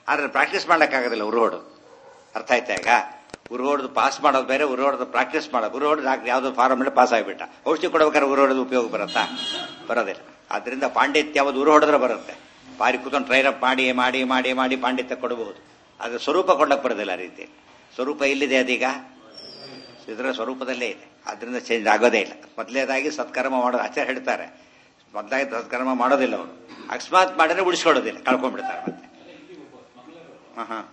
ಆದ್ರೆ ಪ್ರಾಕ್ಟೀಸ್ ಮಾಡ್ಲಿಕ್ಕಾಗೋದಿಲ್ಲ ಉರು ಹೊಡೋದು ಅರ್ಥ ಆಯ್ತಾ ಈಗ ಉರು ಹೊಡೆದು ಪಾಸ್ ಮಾಡೋದು ಬೇರೆ ಉರು ಹೊಡೆದು ಪ್ರಾಕ್ಟೀಸ್ ಮಾಡೋದು ಉರು ಹೊಡೆದು ಡಾಕ್ಟರ್ ಯಾವುದೋ ಫಾರ್ಮ್ ಮೇಲೆ ಪಾಸ್ ಆಗಿಬಿಟ್ಟ ಔಷಧಿ ಕೊಡ್ಬೇಕಾದ್ರೆ ಉರು ಹೊಡೆದು ಉಪಯೋಗ ಬರುತ್ತಾ ಬರೋದಿಲ್ಲ ಆದ್ರಿಂದ ಪಾಂಡಿತ್ಯ ಯಾವುದು ಉರು ಹೊಡೆದ್ರೆ ಬರುತ್ತೆ ಬಾರಿ ಕೂತ್ಕೊಂಡು ಟ್ರೈನ್ ಅಪ್ ಮಾಡಿ ಮಾಡಿ ಮಾಡಿ ಮಾಡಿ ಪಾಂಡಿತ್ಯ ಕೊಡಬಹುದು ಅದು ಸ್ವರೂಪ ಕೊಡ್ಲಕ್ಕೆ ಬರೋದಿಲ್ಲ ಆ ರೀತಿ ಸ್ವರೂಪ ಎಲ್ಲಿದೆ ಅದೀಗ ಇದರ ಸ್ವರೂಪದಲ್ಲೇ ಇದೆ ಅದರಿಂದ ಚೇಂಜ್ ಆಗೋದೇ ಇಲ್ಲ ಮೊದಲೇದಾಗಿ ಸತ್ಕರ್ಮ ಮಾಡೋದು ಆಚಾರ ಹೇಳ್ತಾರೆ ಮೊದಲಾಗಿ ಸತ್ಕರ್ಮ ಮಾಡೋದಿಲ್ಲ ಅವರು ಅಕಸ್ಮಾತ್ ಮಾಡಿದ್ರೆ ಉಳಿಸ್ಕೊಳ್ಳೋದಿಲ್ಲ ಕಳ್ಕೊಂಡ್ಬಿಡ್ತಾರೆ ಮತ್ತೆ ಹಾ ಹಾ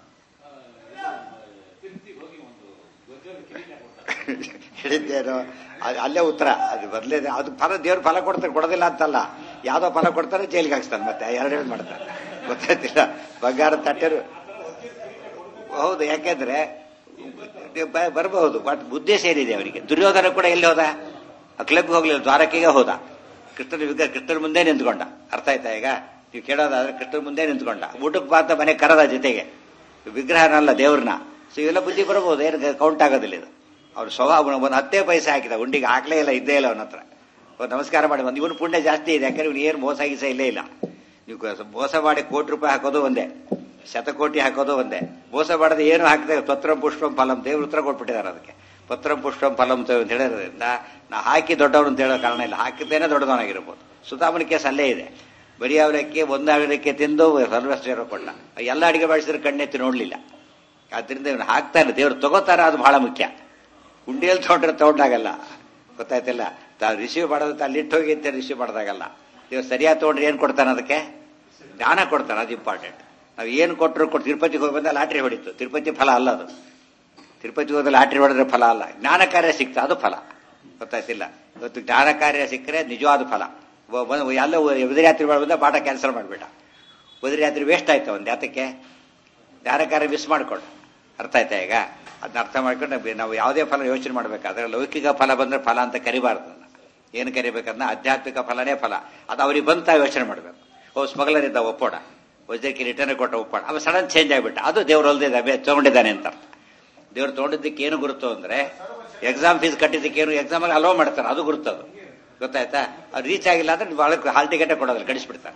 ಹೇಳಿದ್ದೇನು ಅದು ಅಲ್ಲೇ ಉತ್ತರ ಅದು ಬದಲೇ ಅದು ಫಲ ದೇವ್ರ ಫಲ ಕೊಡ್ತಾರೆ ಕೊಡೋದಿಲ್ಲ ಅಂತಲ್ಲ ಯಾವ್ದೋ ಫಲ ಕೊಡ್ತಾರೆ ಜೈಲಿಗೆ ಹಾಕ್ಸ್ತಾನೆ ಮತ್ತೆ ಎರಡೆರಡು ಮಾಡ್ತಾರೆ ಗೊತ್ತಾಯ್ತಿಲ್ಲ ಬಂಗಾರ ತಟ್ಟೆರು ಹೌದು ಯಾಕೆಂದ್ರೆ ಬ- ಬರಬಹುದು ಬಟ್ ಬುದ್ಧಿ ಸೇರಿದೆ ಅವರಿಗೆ ದುರ್ಯೋಧನ ಕೂಡ ಎಲ್ಲಿ ಹೋದ ಆ ಕ್ಲಬ್ಗೆ ಹೋಗ್ಲಿಲ್ಲ ದ್ವಾರಕೆಗೆ ಹೋದ ಕೃಷ್ಣನ ವಿಗ್ರಹ ಕೃಷ್ಣನ ಮುಂದೆ ನಿಂತ್ಕೊಂಡ ಅರ್ಥ ಆಯ್ತಾ ಈಗ ನೀವು ಕೇಳೋದಾದ್ರೆ ಕೃಷ್ಣನ ಮುಂದೆ ನಿಂತ್ಕೊಂಡ ಊಟಕ್ಕೆ ಬಾತ ಮನೆ ಕರದ ಜೊತೆಗೆ ವಿಗ್ರಹನಲ್ಲ ದೇವ್ರನ್ನ ಸೊ ಇವೆಲ್ಲ ಬುದ್ಧಿ ಬರಬಹುದು ಏನು ಕೌಂಟ್ ಆಗೋದಿಲ್ಲ ಇದು ಅವ್ರ ಸ್ವಭಾವ ಒಂದು ಹತ್ತೇ ಪೈಸೆ ಹಾಕಿದ ಉಂಡಿಗೆ ಹಾಕ್ಲೇ ಇಲ್ಲ ಇದ್ದೇ ಇಲ್ಲ ಅವನ ಹತ್ರ ಒಂದು ನಮಸ್ಕಾರ ಮಾಡಿ ಬಂದು ಇವನು ಪುಣ್ಯ ಜಾಸ್ತಿ ಇದೆ ಯಾಕಂದ್ರೆ ಇವನು ಏನು ಮೋಸ ಗೀಸ ಇಲ್ಲೇ ಇಲ್ಲ ನೀವು ಕ- ಮೋಸ ಮಾಡಿ ಕೋಟಿ ರೂಪಾಯಿ ಹಾಕೋದು ಒಂದೇ ಶತಕೋಟಿ ಹಾಕೋದು ಒಂದೇ ಮೋಸ ಮಾಡದೆ ಏನು ಹಾಕಿದೆ ಪತ್ರಂ ಪುಷ್ಪಂ ಫಲಂ ದೇವ್ರ ಉತ್ತರ ಕೊಟ್ಬಿಟ್ಟಿದ್ದಾರೆ ಅದಕ್ಕೆ ಪತ್ರಂ ಪುಷ್ಪಂ ಫಲಂ ಅಂತ ಹೇಳಿರೋದ್ರಿಂದ ನಾ ಹಾಕಿ ದೊಡ್ಡವನು ಅಂತ ಹೇಳೋ ಕಾರಣ ಇಲ್ಲ ಹಾಕಿದ್ದೇನೆ ದೊಡ್ಡವನಾಗಿರ್ಬೋದು ಸುಧಾಮನ ಕೇಸ್ ಅಲ್ಲೇ ಇದೆ ಬರೀ ಅವಲಕ್ಕಿ ಒಂದು ಅವಲಕ್ಕಿ ತಿಂದು ಸರ್ವಸ್ವ ಕೊಂಡ ಎಲ್ಲ ಅಡಿಗೆ ಮಾಡಿಸಿದ್ರೆ ಕಣ್ಣೆತ್ತಿ ನೋಡ್ಲಿಲ್ಲ ಆದ್ರಿಂದ ಇವನು ಹಾಕ್ತಾನೆ ದೇವ್ರು ತಗೋತಾರ ಅದು ಬಹಳ ಮುಖ್ಯ ಉಂಡಿಯಲ್ಲಿ ತಗೊಂಡ್ರೆ ತಗೊಂಡಾಗಲ್ಲ ಗೊತ್ತಾಯ್ತಿಲ್ಲ ತಾವು ರಿಸೀವ್ ಮಾಡೋದು ಅಲ್ಲಿ ಇಟ್ಟು ಹೋಗಿ ಅಂತ ರಿಸೀವ್ ಮಾಡೋದಾಗಲ್ಲ ನೀವು ಸರಿಯಾಗಿ ತಗೊಂಡ್ರೆ ಏನು ಕೊಡ್ತಾನೆ ಅದಕ್ಕೆ ಜ್ಞಾನ ಕೊಡ್ತಾನೆ ಅದು ಇಂಪಾರ್ಟೆಂಟ್ ನಾವು ಏನು ಕೊಟ್ಟರು ಕೊಟ್ಟು ತಿರುಪತಿಗೆ ಹೋಗಿ ಬಂದ ಲಾಟ್ರಿ ಹೊಡಿತು ತಿರುಪತಿ ಫಲ ಅಲ್ಲ ಅದು ತಿರುಪತಿಗೆ ಹೋದ ಲಾಟ್ರಿ ಹೊಡೆದ್ರೆ ಫಲ ಅಲ್ಲ ಜ್ಞಾನ ಕಾರ್ಯ ಸಿಕ್ತಾ ಅದು ಫಲ ಗೊತ್ತಾಯ್ತಿಲ್ಲ ಇವತ್ತು ಜ್ಞಾನ ಕಾರ್ಯ ಸಿಕ್ಕರೆ ನಿಜವಾದ ಫಲ ಒ- ಒಂದು ಎಲ್ಲ ಉದರಯಾತ್ರಿ ಬಂದ ಪಾಠ ಕ್ಯಾನ್ಸಲ್ ಮಾಡಿಬಿಟ್ಟ ಉದರಯಾತ್ರಿ ವೇಸ್ಟ್ ಆಯ್ತು ಒಂದು ಯಾತಕ್ಕೆ ಜ್ಞಾನ ಕಾರ್ಯ ಮಿಸ್ ಮಾಡ್ಕೊಂಡು ಅರ್ಥ ಆಯ್ತಾ ಈಗ ಅದನ್ನ ಅರ್ಥ ಮಾಡ್ಕೊಂಡು ನಾವು- ನಾವು ಯಾವುದೇ ಫಲ ಯೋಚನೆ ಮಾಡ್ಬೇಕಾದ್ರೆ ಲೌಕಿಕ ಫಲ ಬಂದ್ರೆ ಫಲ ಅಂತ ಕರಿಬಾರ್ದು ಅದನ್ನ. ಏನು ಕರಿಬೇಕಂದ್ರೆ ಆಧ್ಯಾತ್ಮಿಕ ಫಲನೇ ಫಲ ಅದು ಅವ್ರಿಗೆ ಬಂತ ಯೋಚನೆ ಮಾಡಬೇಕು ಓ ಸ್ಮಗ್ಲರ್ ಇದ್ದ ಒಪ್ಪೋಣ ವೈದ್ಯಕೀಯ ರಿಟರ್ನ್ ಕೊಟ್ಟ ಒಪ್ಪೋಣ ಅವ ಸಡನ್ ಚೇಂಜ್ ಆಗಿಬಿಟ್ಟ ಅದು ದೇವ್ರು ಅಲ್ದಿದೆ ತಗೊಂಡಿದ್ದಾನೆ ಅಂತ ಅರ್ಥ ದೇವ್ರು ತಗೊಂಡಿದ್ದಕ್ಕೆ ಏನು ಗುರುತು ಅಂದ್ರೆ ಎಕ್ಸಾಮ್ ಫೀಸ್ ಕಟ್ಟಿದ್ದಕ್ಕೆ ಏನು ಎಕ್ಸಾಮ್ ಅಲ್ಲಿ ಅಲೋ ಮಾಡ್ತಾರೆ ಅದು ಗುರುತದು ಗೊತ್ತಾಯ್ತಾ ಅದು ರೀಚ್ ಆಗಿಲ್ಲ ಅಂದ್ರೆ ಒಳಗೆ ಹಾಲ್ ಟಿಕೆಟೇ ಕೊಡೋದಿಲ್ಲ ಕಳಿಸ್ಬಿಡ್ತಾರೆ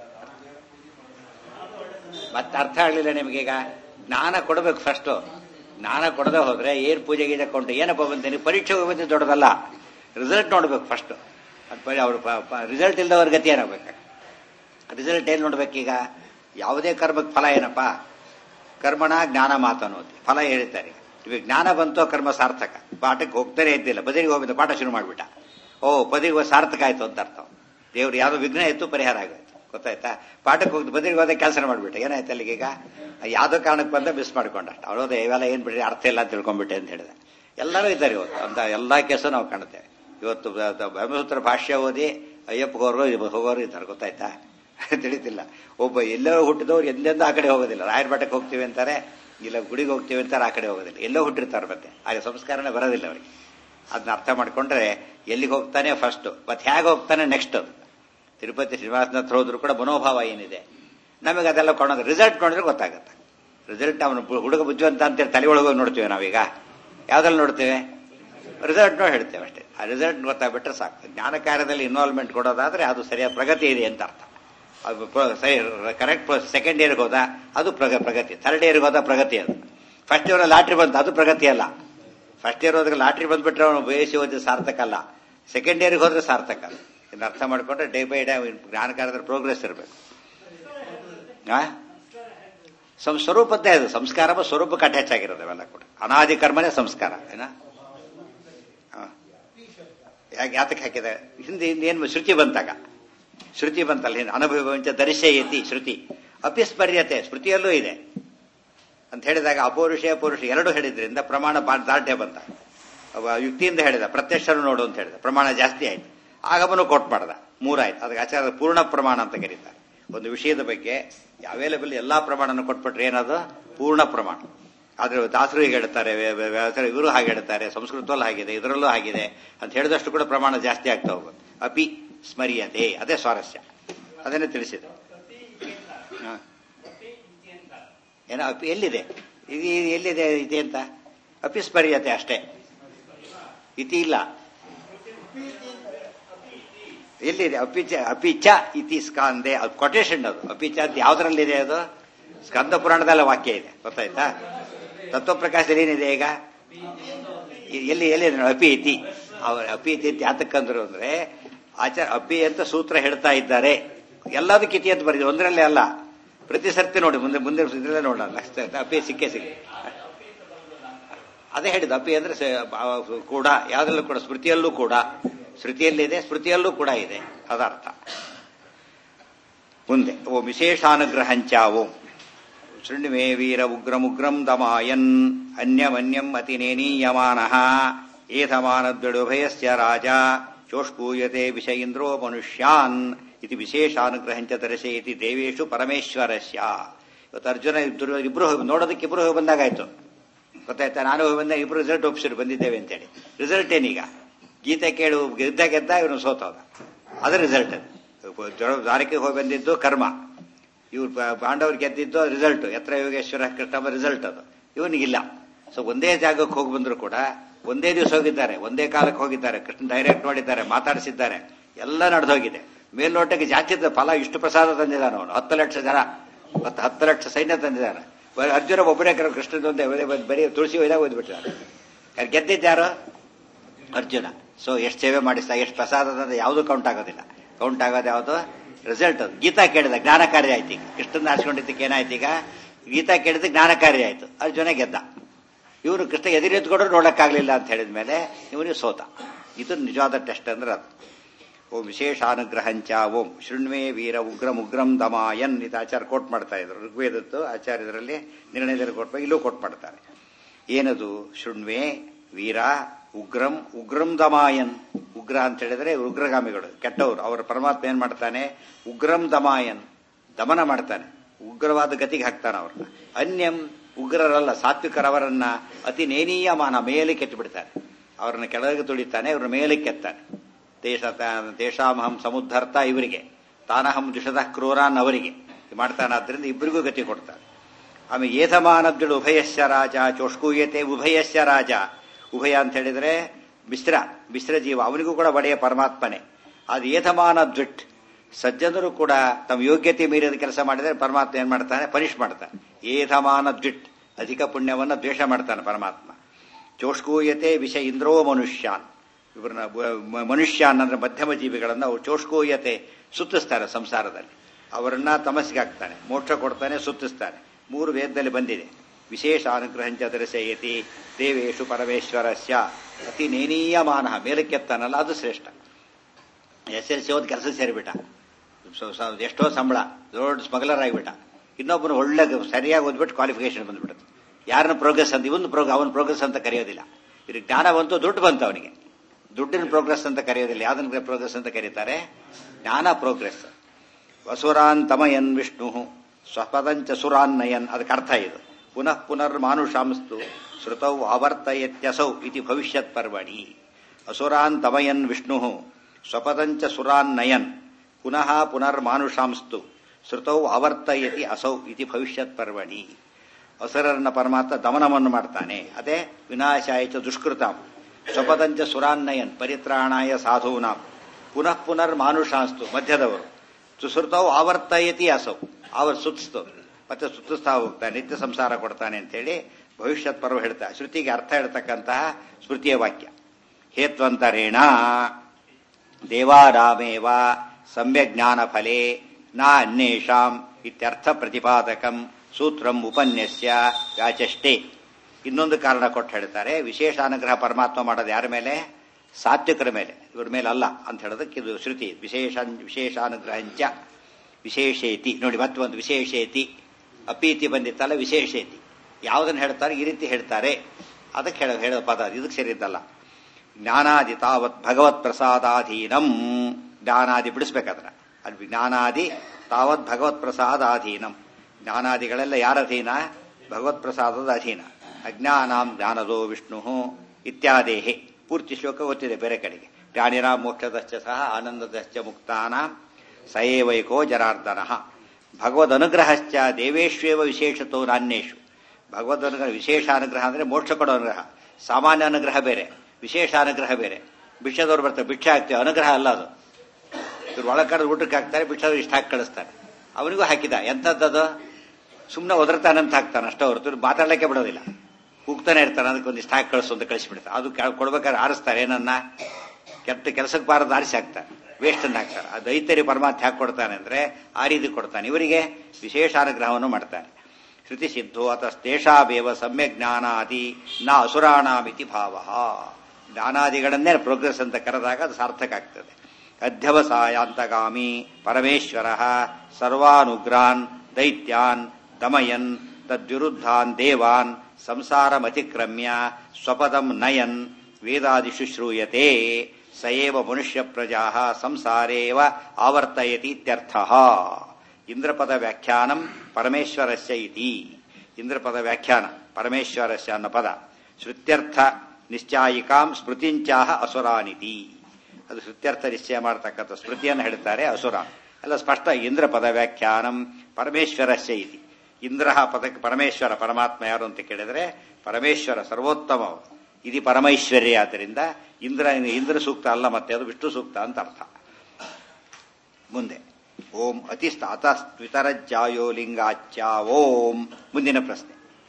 ಮತ್ತೆ ಅರ್ಥ ಆಗಲಿಲ್ಲ ನಿಮಗೀಗ ಜ್ಞಾನ ಕೊಡಬೇಕು ಫಸ್ಟ್ ಜ್ಞಾನ ಕೊಡದೆ ಹೋದ್ರೆ ಏನ್ ಪೂಜೆ ಗೀಜೆ ಕೊಂಡು ಏನಪ್ಪ ಬಂತೀನಿ ಪರೀಕ್ಷೆ ಬಂದು ದೊಡ್ಡದಲ್ಲ ರಿಸಲ್ಟ್ ನೋಡ್ಬೇಕು ಫಸ್ಟ್ ಅವ್ರ ರಿಸಲ್ಟ್ ಇಲ್ದವ್ರ ಗತಿ ಏನಾಗ್ಬೇಕು ರಿಸಲ್ಟ್ ಏನ್ ನೋಡ್ಬೇಕೀಗ ಯಾವುದೇ ಕರ್ಮಕ್ಕೆ ಫಲ ಏನಪ್ಪ ಕರ್ಮಣ ಜ್ಞಾನ ಮಾತನ್ನೋದು ಫಲ ಹೇಳ್ತಾರೆ ಇವಾಗ ಜ್ಞಾನ ಬಂತು ಕರ್ಮ ಸಾರ್ಥಕ ಪಾಠಕ್ಕೆ ಹೋಗ್ತಾನೆ ಇದ್ದಿಲ್ಲ ಬದಿಗೆ ಹೋಗಿದ್ದ ಪಾಠ ಶುರು ಮಾಡ್ಬಿಟ್ಟ ಓ ಬದಿಗೆ ಹೋಗಿ ಸಾರ್ಥಕ ಆಯ್ತು ಅಂತ ಅರ್ಥ ದೇವ್ರು ಯಾವ್ದೋ ವಿಘ್ನ ಇತ್ತು ಪರಿಹಾರ ಆಗೋಯ್ತು ಗೊತ್ತಾಯ್ತಾ ಪಾಠಕ್ಕೆ ಹೋಗಿ ಬದಿಗೆ ಹೋದ ಕೆಲಸ ಮಾಡ್ಬಿಟ್ಟೆ ಏನಾಯ್ತು ಅಲ್ಲಿಗೀಗ ಯಾವ್ದೋ ಕಾರಣಕ್ಕೆ ಬಂದ ಮಿಸ್ ಮಾಡ್ಕೊಂಡ ಅವಳೋದೆ ಇವೆಲ್ಲ ಏನ್ ಬಿಡ್ರಿ ಅರ್ಥ ಇಲ್ಲ ಅಂತ ತಿಳ್ಕೊಂಡ್ಬಿಟ್ಟೆ ಅಂತ ಹೇಳಿದೆ ಎಲ್ಲರೂ ಇದ್ದಾರೆ ಇವತ್ತು ಅಂತ ಎಲ್ಲಾ ಕೇಸು ನಾವು ಕಾಣುತ್ತೇವೆ ಇವತ್ತು ಬ- ಬ್ರಹ್ಮಸೂತ್ರ ಭಾಷ್ಯ ಓದಿ ಅಯ್ಯಪ್ಪ ಹೋಗೋರು ಹೋಗೋರು ಇದ್ದಾರೆ ಗೊತ್ತಾಯ್ತಾ ತಿಳಿತಿಲ್ಲ ಒಬ್ಬ ಎಲ್ಲೋ ಹುಟ್ಟಿದವ್ರು ಎಂದೆಂದೂ ಆ ಕಡೆ ಹೋಗೋದಿಲ್ಲ ರಾಯರ ಮಠಕ್ಕೆ ಹೋಗ್ತೀವಿ ಅಂತಾರೆ ಇಲ್ಲ ಗುಡಿಗೆ ಹೋಗ್ತೀವಿ ಅಂತಾರೆ ಆ ಕಡೆ ಹೋಗೋದಿಲ್ಲ ಎಲ್ಲೋ ಹುಟ್ಟಿರ್ತಾರೆ ಮತ್ತೆ ಆಗ ಸಂಸ್ಕಾರನೇ ಬರೋದಿಲ್ಲ ಅವರಿಗೆ ಅದನ್ನ ಅರ್ಥ ಮಾಡ್ಕೊಂಡ್ರೆ ಎಲ್ಲಿಗೆ ಹೋಗ್ತಾನೆ ಫಸ್ಟ್ ಮತ್ತೆ ಹೇಗೆ ಹೋಗ್ತಾನೆ ನೆಕ್ಸ್ಟ್ ಅದು ತಿರುಪತಿ ಶ್ರೀನಿವಾಸನ ಹತ್ರ ಹೋದ್ರು ಕೂಡ ಮನೋಭಾವ ಏನಿದೆ ನಮಗೆ ಅದೆಲ್ಲ ಕೊಡೋದು ರಿಸಲ್ಟ್ ನೋಡಿದ್ರೆ ಗೊತ್ತಾಗುತ್ತೆ ರಿಸಲ್ಟ್ ಅವನು ಬು- ಹುಡುಗ ಬುದ್ಧಿವಂತ ಅಂತೇಳಿ ತಲೆ ಒಳಗೆ ಹೋಗಿ ನೋಡ್ತೀವಿ ನಾವೀಗ ಯಾವ್ದ್ರಲ್ಲಿ ನೋಡ್ತೇವೆ ರಿಸಲ್ಟ್ ನೋಡಿ ಹೇಳ್ತೇವೆ ಅಷ್ಟೇ ಆ ರಿಸಲ್ಟ್ ಗೊತ್ತಾಗ್ಬಿಟ್ರೆ ಸಾಕು ಜ್ಞಾನ ಕಾರ್ಯದಲ್ಲಿ ಇನ್ವಾಲ್ವ್ಮೆಂಟ್ ಕೊಡೋದಾದ್ರೆ ಅದು ಸರಿಯಾದ ಪ್ರಗತಿ ಇದೆ ಅಂತ ಅರ್ಥ ಅದು ಪ್ರ- ಸರಿ ಕರೆಕ್ಟ್ ಸೆಕೆಂಡ್ ಇಯರ್ಗೆ ಹೋದ ಅದು ಪ್ರಗ ಪ್ರಗತಿ ಥರ್ಡ್ ಇಯರ್ಗೆ ಹೋದ ಪ್ರಗತಿ ಅದು ಫಸ್ಟ್ ಇಯರ್ ಲಾಟ್ರಿ ಬಂತು ಅದು ಪ್ರಗತಿ ಅಲ್ಲ ಫಸ್ಟ್ ಇಯರ್ ಹೋದ್ರೆ ಲಾಟ್ರಿ ಬಂದ್ಬಿಟ್ರೆ ಅವನು ಬೇಸಿ ಓದಿ ಸಾರ್ಥಕ ಅಲ್ಲ ಸೆಕೆಂಡ್ ಇಯರ್ಗೆ ಹೋದ್ರೆ ಸಾರ್ಥಕ ಇದನ್ನ ಅರ್ಥ ಮಾಡ್ಕೊಂಡ್ರೆ ಡೇ ಬೈ ಡೇ ಜ್ಞಾನ ಕಾರ್ಯದಲ್ಲಿ ಪ್ರೋಗ್ರೆಸ್ ಇರಬೇಕು ಆ ಸಂ ಸ್ವರೂಪದ್ದೇ ಅದು ಸಂಸ್ಕಾರ ಸ್ವರೂಪಕ್ಕೆ ಅಟ್ಯಾಚ್ ಆಗಿರೋದು ಅವೆಲ್ಲ ಕೂಡ ಅನಾದಿ ಕರ್ಮನೇ ಸಂಸ್ಕಾರ ಏನ ಯಾಕೆ ಯಾತಕ್ಕೆ ಹಾಕಿದೆ ಹಿಂದೆ ಏನು ಶ್ರುತಿ ಬಂತಾಗ ಶ್ರುತಿ ಬಂತಲ್ಲ ಹಿಂದೆ ಅನುಭವಿಂಚ ದರ್ಶಯತಿ ಶ್ರುತಿ ಅಪಿಸ್ಪರ್ಯತೆ ಸ್ಮೃತಿಯಲ್ಲೂ ಇದೆ ಅಂತ ಹೇಳಿದಾಗ ಅಪೌರುಷ ಪೌರುಷ ಎರಡು ಹೇಳಿದ್ರಿಂದ ಪ್ರಮಾಣ ಬಾ- ದಾರ್ಢ್ಯ ಬಂತ ಅವ ಯುಕ್ತಿಯಿಂದ ಹೇಳಿದ ಪ್ರತ್ಯಕ್ಷರು ನೋಡು ಅಂತ ಹೇಳಿದ ಪ್ರಮಾಣ ಜಾಸ್ತಿ ಆಯ್ತು ಆಗಮನು ಕೊಟ್ ಮಾಡ್ದ ಮೂರಾಯ್ತು ಅದಕ್ಕೆ ಆಚಾರ ಪೂರ್ಣ ಪ್ರಮಾಣ ಅಂತ ಕರೀತಾರೆ ಒಂದು ವಿಷಯದ ಬಗ್ಗೆ ಅವೈಲೇಬಲ್ ಎಲ್ಲಾ ಪ್ರಮಾಣನ ಕೊಟ್ಬಿಟ್ರೆ ಏನದು ಪೂರ್ಣ ಪ್ರಮಾಣ ಆದ್ರೆ ದಾಸರು ಹೀಗೆ ಹೇಳ್ತಾರೆ ವ್ಯ- ವ್ಯ- ವ್ಯಾಸರು ಇವರು ಹಾಗೆ ಹೇಳ್ತಾರೆ ಸಂಸ್ಕೃತದಲ್ಲೂ ಆಗಿದೆ ಇದರಲ್ಲೂ ಆಗಿದೆ ಅಂತ ಹೇಳಿದಷ್ಟು ಕೂಡ ಪ್ರಮಾಣ ಜಾಸ್ತಿ ಆಗ್ತಾ ಹೋಗುತ್ತೆ ಅಪಿ ಸ್ಮರಿಯತೆ ಅದೇ ಸ್ವಾರಸ್ಯ ಅದನ್ನೇ ತಿಳಿಸಿದೆ ಹ. ಏನೋ ಅಪಿ ಎಲ್ಲಿದೆ ಇದು ಇದು ಎಲ್ಲಿದೆ ಇದೆ ಅಂತ ಅಪಿಸ್ಪರ್ಯತೆ ಅಷ್ಟೇ ಇತಿ ಇಲ್ಲ ಎಲ್ಲಿದೆ ಅಪಿಚ ಅಪಿಚ ಇತಿ ಸ್ಕಾಂದೆ ಅದು ಕೊಟೇಶನ್ ಅದು ಅಪಿಚ ಅಂತ ಯಾವ್ದ್ರಲ್ಲಿದೆ ಅದು ಸ್ಕಂದ ಪುರಾಣದಲ್ಲ ವಾಕ್ಯ ಇದೆ ಗೊತ್ತಾಯ್ತಾ ತತ್ವಪ್ರಕಾಶದಲ್ಲಿ ಏನಿದೆ ಈಗ ಎ- ಎಲ್ಲಿ ಎಲ್ಲಿ ಇದೆ ನೋಡಿ, ಅಪಿ ಇತಿ ಅವ್ರ ಅಪಿ ಇತಿ ಅಂತ ಯಾತಕ್ಕಂದ್ರು ಅಂದ್ರೆ ಆಚಾರ ಅಪಿ ಅಂತ ಸೂತ್ರ ಹೇಳ್ತಾ ಇದ್ದಾರೆ ಎಲ್ಲದಕ್ಕೆ ಇತಿ ಅಂತ ಬರೆದಿದೆ ಒಂದರಲ್ಲೇ ಅಲ್ಲ ಪ್ರತಿ ಸರ್ತಿ ನೋಡಿ ಮುಂದೆ ಮುಂದೆ ಇದ್ರಲ್ಲೇ ನೋಡೋಣ ಲಕ್ಷ ಅಪಿ ಸಿಕ್ಕೇ ಸಿಕ್ಕಿ ಅದೇ ಹೇಳಿದ ಅಪಿ ಅಂದ್ರೆ ಸ- ಬ- ಕೂಡ ಯಾವ್ದ್ರಲ್ಲೂ ಕೂಡ ಸ್ಮೃತಿಯಲ್ಲೂ ಕೂಡ ಶ್ರುತಿಯಲ್ಲಿದೆ ಸ್ಮೃತಿಯಲ್ಲೂ ಕೂಡ ಇದೆ ಅದರ್ಥ ಮುಂದೆ ಓ ವಿಶೇಷಾನುಗ್ರಹಂಚ ಓಂ ಶೃಣ್ಮೇ ವೀರ ಉಗ್ರಮುಗ್ರಂ ದಮಾಯನ್ ಅನ್ಯಮನ್ಯಂ ಅತಿನೇನೀಯಮಾನಃ ಏಧಮಾನದ್ವಡುಭಯಸ್ಯ ರಾಜ ಚೋಷ್ಕೂಯತೆ ವಿಷ ಇಂದ್ರೋ ಮನುಷ್ಯಾನ್ ಇದು ವಿಶೇಷಾನುಗ್ರಹಂಚ ದರ್ಶಯತಿ ದೇವೇಶು ಪರಮೇಶ್ವರಸ್ಯ ಇವತ್ತು ಅರ್ಜುನ ಇಬ್ರು ಇಬ್ರು ಹೋಗಿ ನೋಡೋದಕ್ಕೆ ಇಬ್ರು ಹೋಗಿ ಬಂದಾಗಾಯ್ತು ಗೊತ್ತಾಯ್ತಾ ನಾನು ಹೋಗಿ ಬಂದಾಗ ಇಬ್ರು ರಿಸಲ್ಟ್ ಒಪ್ಸಿರು ಬಂದಿದ್ದೇವೆ ಅಂತೇಳಿ ರಿಸಲ್ಟ್ ಏನೀಗ ಗೀತೆ ಕೇಳು ಗೆದ್ದ ಗೆದ್ದ ಇವನು ಸೋತೋದ ಅದು ರಿಸಲ್ಟ್ ದಾರಿಕೆ ಹೋಗಿ ಬಂದಿದ್ದು ಕರ್ಮ ಇವ್ರು ಪಾಂಡವ್ರು ಗೆದ್ದಿದ್ದು ರಿಸಲ್ಟ್ ಎತ್ರ ಯೋಗೇಶ್ವರ ಕೃಷ್ಣ ರಿಸಲ್ಟ್ ಅದು ಇವನಿಗಿಲ್ಲ ಸೊ ಒಂದೇ ಜಾಗಕ್ಕೆ ಹೋಗಿ ಬಂದ್ರು ಕೂಡ ಒಂದೇ ದಿವಸ ಹೋಗಿದ್ದಾರೆ ಒಂದೇ ಕಾಲಕ್ಕೆ ಹೋಗಿದ್ದಾರೆ ಕೃಷ್ಣ ಡೈರೆಕ್ಟ್ ನೋಡಿದ್ದಾರೆ ಮಾತಾಡಿಸಿದ್ದಾರೆ ಎಲ್ಲ ನಡೆದೋಗಿದೆ ಮೇಲ್ನೋಟಕ್ಕೆ ಜಾಸ್ತಿ ಫಲ ಇಷ್ಟು ಪ್ರಸಾದ ತಂದಿದ್ದಾನೆ ಅವನು ಹತ್ತು ಲಕ್ಷ ಜನ ಮತ್ತು ಹತ್ತು ಲಕ್ಷ ಸೈನ್ಯ ತಂದಿದ್ದಾನೆ ಬರೀ ಅರ್ಜುನ ಒಬ್ಬರೇ ಕರ ಕೃಷ್ಣದೊಂದೇ ಬರೀ ತುಳಸಿ ಒಯ್ದಾಗ ಓದ್ಬಿಟ್ಟಿದ್ದಾರೆ ಯಾರು ಗೆದ್ದಿದ್ದಾರು ಅರ್ಜುನ ಸೊ ಎಷ್ಟು ಸೇವೆ ಮಾಡಿಸ್ತಾ ಎಷ್ಟು ಪ್ರಸಾದದ ಯಾವುದು ಕೌಂಟ್ ಆಗೋದಿಲ್ಲ ಕೌಂಟ್ ಆಗೋದು ಯಾವುದು ರಿಸಲ್ಟ್ ಅದು ಗೀತಾ ಕೇಳಿದ ಜ್ಞಾನಕಾರಿ ಆಯ್ತು ಈಗ ಕೃಷ್ಣನ ಆರಿಸ್ಕೊಂಡಿದ್ದಕ್ಕೆ ಏನಾಯ್ತು ಈಗ ಗೀತಾ ಕೇಳಿದ ಜ್ಞಾನಕಾರಿ ಆಯ್ತು ಅರ್ಜುನ ಗೆದ್ದ ಇವರು ಕೃಷ್ಣ ಎದುರೆತ್ಕೊಂಡ್ರು ನೋಡಕ್ಕಾಗ್ಲಿಲ್ಲ ಅಂತ ಹೇಳಿದ ಮೇಲೆ ಇವನಿಗೆ ಸೋತ ಇದು ನಿಜವಾದ ಟೆಸ್ಟ್ ಅಂದ್ರೆ ಅದು ಓಂ ವಿಶೇಷಾನುಗ್ರಹಂಚ ಓಂ ಶೃಣ್ಮೇ ವೀರ ಉಗ್ರಂ ಉಗ್ರಂ ದಮಾಯನ್ ಇದು ಆಚಾರ್ಯ ಕೋಟ್ ಮಾಡ್ತಾ ಇದ್ರು ಋಗ್ವೇದದ್ದು ಆಚಾರ್ಯದರಲ್ಲಿ ನಿರ್ಣಯದಲ್ಲಿ ಕೊಟ್ಟ ಇಲ್ಲೂ ಕೋಟ್ ಮಾಡ್ತಾರೆ ಏನದು ಶೃಣ್ಮೇ ವೀರ ಉಗ್ರಂ ಉಗ್ರಂ ದಮಾಯನ್ ಉಗ್ರ ಅಂತ ಹೇಳಿದ್ರೆ ಇವ್ರು ಉಗ್ರಗಾಮಿಗಳು ಕೆಟ್ಟವರು ಅವರ ಪರಮಾತ್ಮ ಏನ್ ಮಾಡ್ತಾನೆ ಉಗ್ರಂ ದಮಾಯನ್ ದಮನ ಮಾಡ್ತಾನೆ ಉಗ್ರವಾದ ಗತಿಗೆ ಹಾಕ್ತಾನೆ ಅವ್ರನ್ನ ಅನ್ಯಂ ಉಗ್ರರಲ್ಲ ಸಾತ್ವಿಕರವರನ್ನ ಅತಿ ನೇನೀಯಮಾನ ಮೇಲೆ ಕೆತ್ತು ಬಿಡ್ತಾನೆ ಅವ್ರನ್ನ ಕೆಳಗೆ ತುಳಿತಾನೆ ಅವ್ರನ್ನ ಮೇಲೆ ಕೆತ್ತಾನೆ ದೇಶ ದೇಶಾಮಹಂ ಸಮುದ್ಧರ್ತ ಇವರಿಗೆ ತಾನಹಂ ದುಷದ ಕ್ರೂರಾನ್ ಅವರಿಗೆ ಮಾಡ್ತಾನಾದ್ರಿಂದ ಇಬ್ಬರಿಗೂ ಗತಿ ಕೊಡ್ತಾನೆ ಆಮೇಲೆ ಏಧಮಾನದ್ದುಳು ಉಭಯಸ್ಯ ರಾಜ ಚೋಷ್ಕೂಯತೆ ಉಭಯಸ್ಯ ರಾಜ ಉಭಯ ಅಂತ ಹೇಳಿದ್ರೆ ಮಿಶ್ರ ಮಿಶ್ರ ಜೀವ ಅವನಿಗೂ ಕೂಡ ಒಡೆಯ ಪರಮಾತ್ಮನೇ ಅದು ಏಧಮಾನ ದ್ವಿಟ್ ಸಜ್ಜನರು ಕೂಡ ತಮ್ಮ ಯೋಗ್ಯತೆ ಮೀರಿದ ಕೆಲಸ ಮಾಡಿದರೆ ಪರಮಾತ್ಮ ಏನ್ ಮಾಡ್ತಾನೆ ಪನಿಷ್ ಮಾಡ್ತಾನೆ ಏಧಮಾನ ದ್ವಿಟ್ ಅಧಿಕ ಪುಣ್ಯವನ್ನ ದ್ವೇಷ ಮಾಡ್ತಾನೆ ಪರಮಾತ್ಮ ಚೋಷ್ಕೂಯತೆ ವಿಷ ಇಂದ್ರೋ ಮನುಷ್ಯಾನ್ ಇವ್ರನ್ನ ಬ- ಮನುಷ್ಯಾನ್ ಅಂದ್ರೆ ಮಧ್ಯಮ ಜೀವಿಗಳನ್ನ ಅವ್ರು ಚೋಷ್ಕೂಯತೆ ಸುತ್ತಿಸ್ತಾರೆ ಸಂಸಾರದಲ್ಲಿ ಅವರನ್ನ ತಮಸ್ಸಿಗೆ ಹಾಕ್ತಾನೆ ಮೋಕ್ಷ ಕೊಡ್ತಾನೆ ಸುತ್ತಿಸ್ತಾನೆ ಮೂರು ವೇದದಲ್ಲಿ ಬಂದಿದೆ ವಿಶೇಷ ಅನುಗ್ರಹಂಚ ದರ್ಶಯತಿ ದೇವೇಶು ಪರಮೇಶ್ವರಸ್ಯ ಅತಿ ನೇನೀಯಮಾನ ಮೇಲಕ್ಕೆತ್ತಾನಲ್ಲ ಅದು ಶ್ರೇಷ್ಠ ಎಸ್ ಎಲ್ ಸಿ ಓದ್ ಕೆಲಸ ಸೇರಿಬಿಟ್ಟ ಸೊ- ಸೊ- ಎಷ್ಟೋ ಸಂಬಳ ದೊಡ್ಡ ಸ್ಮಗ್ಲರ್ ಆಗಿಬಿಟ್ಟ ಇನ್ನೊಬ್ಬನು ಒಳ್ಳೆ ಸರಿಯಾಗಿ ಓದ್ಬಿಟ್ಟು ಕ್ವಾಲಿಫಿಕೇಶನ್ ಬಂದ್ಬಿಡುತ್ತೆ ಯಾರನ್ನ ಪ್ರೋಗ್ರೆಸ್ ಅಂತ ಇವನ್ ಪ್ರೋಗ್ ಅವನ ಪ್ರೋಗ್ರೆಸ್ ಅಂತ ಕರೆಯೋದಿಲ್ಲ ಇದು ಜ್ಞಾನ ಬಂತು ದುಡ್ಡು ಬಂತು ಅವನಿಗೆ ದುಡ್ಡಿನ ಪ್ರೋಗ್ರೆಸ್ ಅಂತ ಕರೆಯೋದಿಲ್ಲ ಯಾವ್ದನ್ನ ಪ್ರೋಗ್ರೆಸ್ ಅಂತ ಕರೀತಾರೆ ಜ್ಞಾನ ಪ್ರೋಗ್ರೆಸ್ ವಸುರಾನ್ ತಮಯನ್ ವಿಷ್ಣು ಸ್ವಪದಂಚ ಸುರಾನ್ನಯನ್ ಅದಕ್ಕೆ ಅರ್ಥ ಇದು ಪುನಃ ಪುನರ್ ಮಾನುಷಾಂಸ್ತು ಶ್ರುತೌ ಆವರ್ತಯತ್ಯಸೌ ಇತಿ ಭವಿಷ್ಯತ್ ಪರ್ವಣಿ ಅಸುರಾನ್ ತಮಯನ್ ವಿಷ್ಣು ಸ್ವಪದಂಚ ಸುರಾನ್ನಯನ್ ಪುನಃ ಪುನರ್ ಮಾನುಷಾಂಸ್ತು ಶ್ರುತೌ ಆವರ್ತಯತಿ ಅಸೌ ಇತಿ ಭವಿಷ್ಯತ್ ಪರ್ವಣಿ ಅಸುರರನ್ನ ಪರಮಾತ್ಮ ದಮನವನ್ನು ಮಾಡ್ತಾನೆ ಅದೇ ವಿನಾಶಾಯ ಚ ದುಷ್ಕೃತಾಂ ಸ್ವಪದಂಚ ಸುರಾನ್ನಯನ್ ಪರಿತ್ರಾಣಾಯ ಸಾಧೂನಾಂ ಪುನಃ ಪುನರ್ ಮಾನುಷಾಂಸ್ತು ಮಧ್ಯದವರು ಸುಶ್ರುತವು ಆವರ್ತಯತಿ ಅಸೌ ಆವರ್ ಸುತ್ತಿಸ್ತು ಮತ್ತೆ ಸುತ್ತಿಸ್ತಾ ಹೋಗ್ತಾನೆ ನಿತ್ಯ ಸಂಸಾರ ಕೊಡ್ತಾನೆ ಅಂತೇಳಿ ಭವಿಷ್ಯತ್ ಪರ್ವ ಹೇಳ್ತಾ ಶ್ರುತಿಗೆ ಅರ್ಥ ಹೇಳ್ತಕ್ಕಂತಹ ಸ್ಮೃತಿಯ ವಾಕ್ಯ ಹೇತ್ವಂತರೇಣ ದೇವಾರಾಮೇವ ಸಮ್ಯಜ್ಞಾನ ಫಲೇ ನ ಅನ್ಯೇಷಾಂ ಇತ್ಯರ್ಥ ಪ್ರತಿಪಾದಕಂ ಸೂತ್ರಂ ಉಪನ್ಯಸ್ಯ ವ್ಯಾಚಷ್ಟೇ ಇನ್ನೊಂದು ಕಾರಣ ಕೊಟ್ಟು ಹೇಳ್ತಾರೆ ವಿಶೇಷ ಅನುಗ್ರಹ ಪರಮಾತ್ಮ ಮಾಡೋದು ಯಾರ ಮೇಲೆ ಸಾತ್ವಿಕರ ಮೇಲೆ ಇವ್ರ ಮೇಲೆ ಅಲ್ಲ ಅಂತ ಹೇಳೋದಕ್ಕೆ ಇದು ಶ್ರುತಿ ವಿಶೇಷ ವಿಶೇಷಾನುಗ್ರಹಂಚ ವಿಶೇಷೇತಿ ನೋಡಿ ಮತ್ತೆ ಒಂದು ವಿಶೇಷೇತಿ ಅಪೀತಿ ಬಂದಿತ್ತಲ್ಲ ವಿಶೇಷೇತಿ ಯಾವುದನ್ನು ಹೇಳ್ತಾರೆ ಈ ರೀತಿ ಹೇಳ್ತಾರೆ ಅದಕ್ಕೆ ಹೇಳ ಹೇಳೋ ಪದ ಅದು. ಇದಕ್ಕೆ ಸೇರಿದ್ದಲ್ಲ ಜ್ಞಾನಾದಿ ತಾವತ್ ಭಗವತ್ ಪ್ರಸಾದಾಧೀನಂ ಜ್ಞಾನಾದಿ ಬಿಡಿಸ್ಬೇಕಾದ್ರ ಅದು ಜ್ಞಾನಾದಿ ತಾವತ್ ಭಗವತ್ ಪ್ರಸಾದಾಧೀನಂ ಜ್ಞಾನಾದಿಗಳೆಲ್ಲ ಯಾರ ಅಧೀನ ಭಗವತ್ ಪ್ರಸಾದದ ಅಧೀನ ಅಜ್ಞಾನಾಂ ಜ್ಞಾನದೋ ವಿಷ್ಣು ಇತ್ಯಾದೇಹಿ ಪೂರ್ತಿ ಶ್ಲೋಕ ಗೊತ್ತಿದೆ ಬೇರೆ ಕಡೆಗೆ ಜ್ಞಾನಿನ ಮೋಕ್ಷದಶ್ಚ ಸಹ ಆನಂದದಶ್ಚ ಮುಕ್ತಾನಾಂ ಸಯೇವೈಕೋ ಜನಾರ್ದನ ಭಗವದ್ ಅನುಗ್ರಹಶ್ಚ ದೇವೇಶ್ವೇವ ವಿಶೇಷತೋ ನಾನ್ಯೇಷು ಭಗವದ್ ಅನುಗ್ರಹ ವಿಶೇಷ ಅನುಗ್ರಹ ಅಂದ್ರೆ ಮೋಕ್ಷ ಕೊಡೋ ಅನುಗ್ರಹ ಸಾಮಾನ್ಯ ಅನುಗ್ರಹ ಬೇರೆ ವಿಶೇಷ ಅನುಗ್ರಹ ಬೇರೆ ಭಿಕ್ಷದವ್ರು ಬರ್ತಾರೆ ಭಿಕ್ಷೆ ಹಾಕ್ತೇವೆ ಅನುಗ್ರಹ ಅಲ್ಲ ಅದು ಇವ್ರು ಒಳಗೆ ಕರೆದು ಊಟಕ್ಕೆ ಹಾಕ್ತಾರೆ ಭಿಕ್ಷದವ್ರು ಇಷ್ಟ ಹಾಕಿ ಕಳಿಸ್ತಾರೆ ಅವನಿಗೂ ಹಾಕಿದ ಎಂಥದ್ದದು ಸುಮ್ಮನೆ ಒದರ್ತಾನಂತ ಹಾಕ್ತಾನೆ ಅಷ್ಟೇ ಹೊರತು ಮಾತಾಡ್ಲಿಕ್ಕೆ ಬಿಡೋದಿಲ್ಲ ಕೂಗ್ತಾನೆ ಇರ್ತಾನೆ ಅದಕ್ಕೆ ಒಂದಿಷ್ಟು ಹಾಕಿ ಕಳಿಸು ಅಂತ ಕಳಿಸ್ಬಿಡ್ತಾರೆ ಅದು ಕೆ- ಕೊಡ್ಬೇಕಾದ್ರೆ ಆರಿಸ್ತಾರೆ ಏನನ್ನ ಕೆಟ್ಟ ಕೆಲಸಕ್ಕೆ ಬಾರದು ಆರಿಸಿ ಹಾಕ್ತಾರೆ ವೇಸ್ಟ್ ಅನ್ನ ಹಾಕ್ತಾರೆ ಅದು ದೈತ್ಯರಿ ಪರಮಾತ್ಮ ಹಾಕಿ ಕೊಡ್ತಾನೆ ಅಂದ್ರೆ ಆ ರೀತಿ ಕೊಡ್ತಾನೆ ಇವರಿಗೆ ವಿಶೇಷ ಅನುಗ್ರಹವನ್ನು ಮಾಡ್ತಾನೆ ಶ್ರುತಿ ಸಿದ್ಧೋ ಅತಸ್ತೇಷಾವೇವ ಸಮ್ಯಕ್ ಜ್ಞಾನಾದಿ ನ ಅಸುರಾಣಾಮಿತಿ ಭಾವ ಜ್ಞಾನಾದಿಗಳನ್ನೇ ಪ್ರೋಗ್ರೆಸ್ ಅಂತ ಕರೆದಾಗ ಅದು ಸಾರ್ಥಕ ಆಗ್ತದೆ ಅಧ್ಯವಸಾಯಾಂತಗಾಮಿ ಪರಮೇಶ್ವರ ಸರ್ವಾನುಗ್ರಾನ್ ದೈತ್ಯಾನ್ ದಮಯನ್ ತದ್ವಿರುದ್ಧಾನ್ ದೇವಾನ್ ಸಂಸಾರಮತಿಕ್ರಮ್ಯ ಸ್ವಪದಂ ನಯನ್ ವೇದಾದಿಷು ಶ್ರೂಯತೆ ಸ ಏವ ಮನುಷ್ಯ ಪ್ರಜಾ ಸಂಸಾರೇವ ಆವರ್ತಯತಿ ಇತ್ಯರ್ಥ ಇಂದ್ರಪದ ವ್ಯಾಖ್ಯಾನಂ ಪರಮೇಶ್ವರಸ್ಯ ಇತಿ ಇಂದ್ರಪದ ವ್ಯಾಖ್ಯಾನ ಪರಮೇಶ್ವರಸ್ಯ ಅನ್ನೋ ಪದ ಶ್ರುತ್ಯರ್ಥ ನಿಶ್ಚಾಯಿಕಾಂ ಸ್ಮೃತಿಂಚಾಹ ಅಸುರಾನಿತಿ ಅದು ಶ್ರುತ್ಯರ್ಥ ನಿಶ್ಚಯ ಮಾಡತಕ್ಕಂಥ ಸ್ಮೃತಿಯನ್ನು ಹೇಳ್ತಾರೆ ಅಸುರ ಎಲ್ಲ ಸ್ಪಷ್ಟ ಇಂದ್ರ ಪದ ವ್ಯಾಖ್ಯಾನಂ ಪರಮೇಶ್ವರಸ್ಯ ಇತಿ ಇಂದ್ರ ಪದಕ್ಕೆ ಪರಮೇಶ್ವರ ಪರಮಾತ್ಮ ಯಾರು ಅಂತ ಕೇಳಿದ್ರೆ ಪರಮೇಶ್ವರ ಸರ್ವೋತ್ತಮ ಇದು ಪರಮೈಶ್ವರ್ಯ ಆದ್ದರಿಂದ ಇಂದ್ರ ಇಂದ್ರ ಸೂಕ್ತ ಅಲ್ಲ ಮತ್ತೆ ಅದು ವಿಷ್ಣು ಸೂಕ್ತ ಅಂತ ಅರ್ಥ ಮುಂದೆ ಓಂ ಅತಿಸ್ತಾತಸ್ವಿತರಜ್ಜಾಯೋ ಲಿಂಗಾಚ್ಯ ಓಂ ಮುಂದಿನ ಪ್ರಶ್ನೆ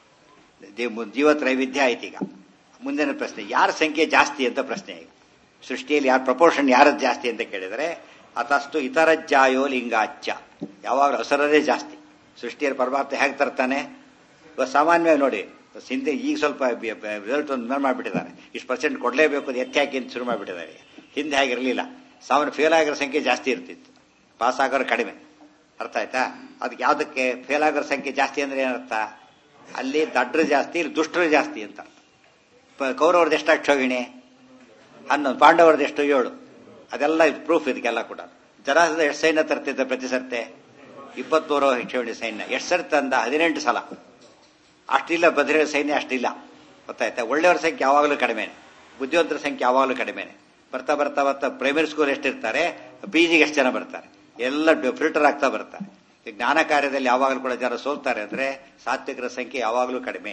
ದೇವ್- ಜೀವತ್ರೈವಿಧ್ಯ ಆಯ್ತೀಗ ಮುಂದಿನ ಪ್ರಶ್ನೆ ಯಾರ ಸಂಖ್ಯೆ ಜಾಸ್ತಿ ಅಂತ ಪ್ರಶ್ನೆ ಈಗ ಸೃಷ್ಟಿಯಲ್ಲಿ ಯಾರ ಪ್ರಪೋರ್ಷನ್ ಯಾರದ್ದು ಜಾಸ್ತಿ ಅಂತ ಕೇಳಿದರೆ ಅತಸ್ತು ಇತರಜ್ಜಾಯೋ ಲಿಂಗಾಚ್ಯ ಯಾವಾಗಲೂ ಹಸರದೇ ಜಾಸ್ತಿ ಸೃಷ್ಟಿಯಲ್ಲಿ ಪರಮಾತ್ಮ ಹೇಗೆ ತರ್ತಾನೆ ಇವಾಗ ಸಾಮಾನ್ಯವಾಗಿ ನೋಡಿ ಹಿಂದೆ ಈಗ ಸ್ವಲ್ಪ ರಿಸಲ್ಟ್ ಒಂದು ಮೇಲೆ ಮಾಡಿಬಿಟ್ಟಿದ್ದಾರೆ ಇಷ್ಟು ಪರ್ಸೆಂಟ್ ಕೊಡಲೇಬೇಕು ಅದು ಎತ್ತಿ ಹಾಕಿ ಅಂತ ಶುರು ಮಾಡಿಬಿಟ್ಟಿದ್ದಾರೆ ಹಿಂದೆ ಹಾಗಿರಲಿಲ್ಲ ಸಾಮಾನ್ಯ ಫೇಲ್ ಆಗಿರೋ ಸಂಖ್ಯೆ ಜಾಸ್ತಿ ಇರ್ತಿತ್ತು ಪಾಸ್ ಆಗೋರು ಕಡಿಮೆ ಅರ್ಥ ಆಯ್ತಾ ಅದಕ್ಕೆ ಯಾವುದಕ್ಕೆ ಫೇಲ್ ಆಗೋರ ಸಂಖ್ಯೆ ಜಾಸ್ತಿ ಅಂದ್ರೆ ಏನರ್ಥ ಅಲ್ಲಿ ದಡ್ರು ಜಾಸ್ತಿ ಇಲ್ಲಿ ದುಷ್ಟರು ಜಾಸ್ತಿ ಅಂತ ಅರ್ಥ ಪ- ಕೌರವ್ರದ್ದು ಎಷ್ಟು ಅಕ್ಷೋಹಿಣಿ ಹನ್ನೊಂದು ಪಾಂಡವರದ್ದು ಎಷ್ಟು ಏಳು ಅದೆಲ್ಲ ಇದು ಪ್ರೂಫ್ ಇದಕ್ಕೆಲ್ಲ ಕೂಡ ಜರಾಸದ ಎಷ್ಟು ಸೈನ್ಯ ತರ್ತಿದ್ದ ಪ್ರತಿ ಸರ್ತೆ ಇಪ್ಪತ್ತೂರು ಕ್ಷೋಣಿ ಸೈನ್ಯ ಎಷ್ಟು ಸರಿ ತಂದ ಹದಿನೆಂಟು ಸಲ ಅಷ್ಟಿಲ್ಲ ಬದ್ರಿಯ ಸೈನ್ಯ ಅಷ್ಟಿಲ್ಲ ಗೊತ್ತಾಯ್ತಾ ಒಳ್ಳೆಯವರ ಸಂಖ್ಯೆ ಯಾವಾಗಲೂ ಕಡಿಮೆನೆ ಬುದ್ಧಿವಂತರ ಸಂಖ್ಯೆ ಯಾವಾಗಲೂ ಕಡಿಮೆನೆ ಬರ್ತಾ ಬರ್ತಾ ಬರ್ತಾ ಪ್ರೈಮರಿ ಸ್ಕೂಲ್ ಎಷ್ಟಿರ್ತಾರೆ ಪಿ ಜಿಗೆ ಎಷ್ಟು ಜನ ಬರ್ತಾರೆ ಎಲ್ಲ ಫಿಲ್ಟರ್ ಆಗ್ತಾ ಬರ್ತಾರೆ ಈ ಜ್ಞಾನ ಕಾರ್ಯದಲ್ಲಿ ಯಾವಾಗಲೂ ಕೂಡ ಜನ ಸೋಲ್ತಾರೆ ಅಂದ್ರೆ ಸಾತ್ವಿಕರ ಸಂಖ್ಯೆ ಯಾವಾಗಲೂ ಕಡಿಮೆ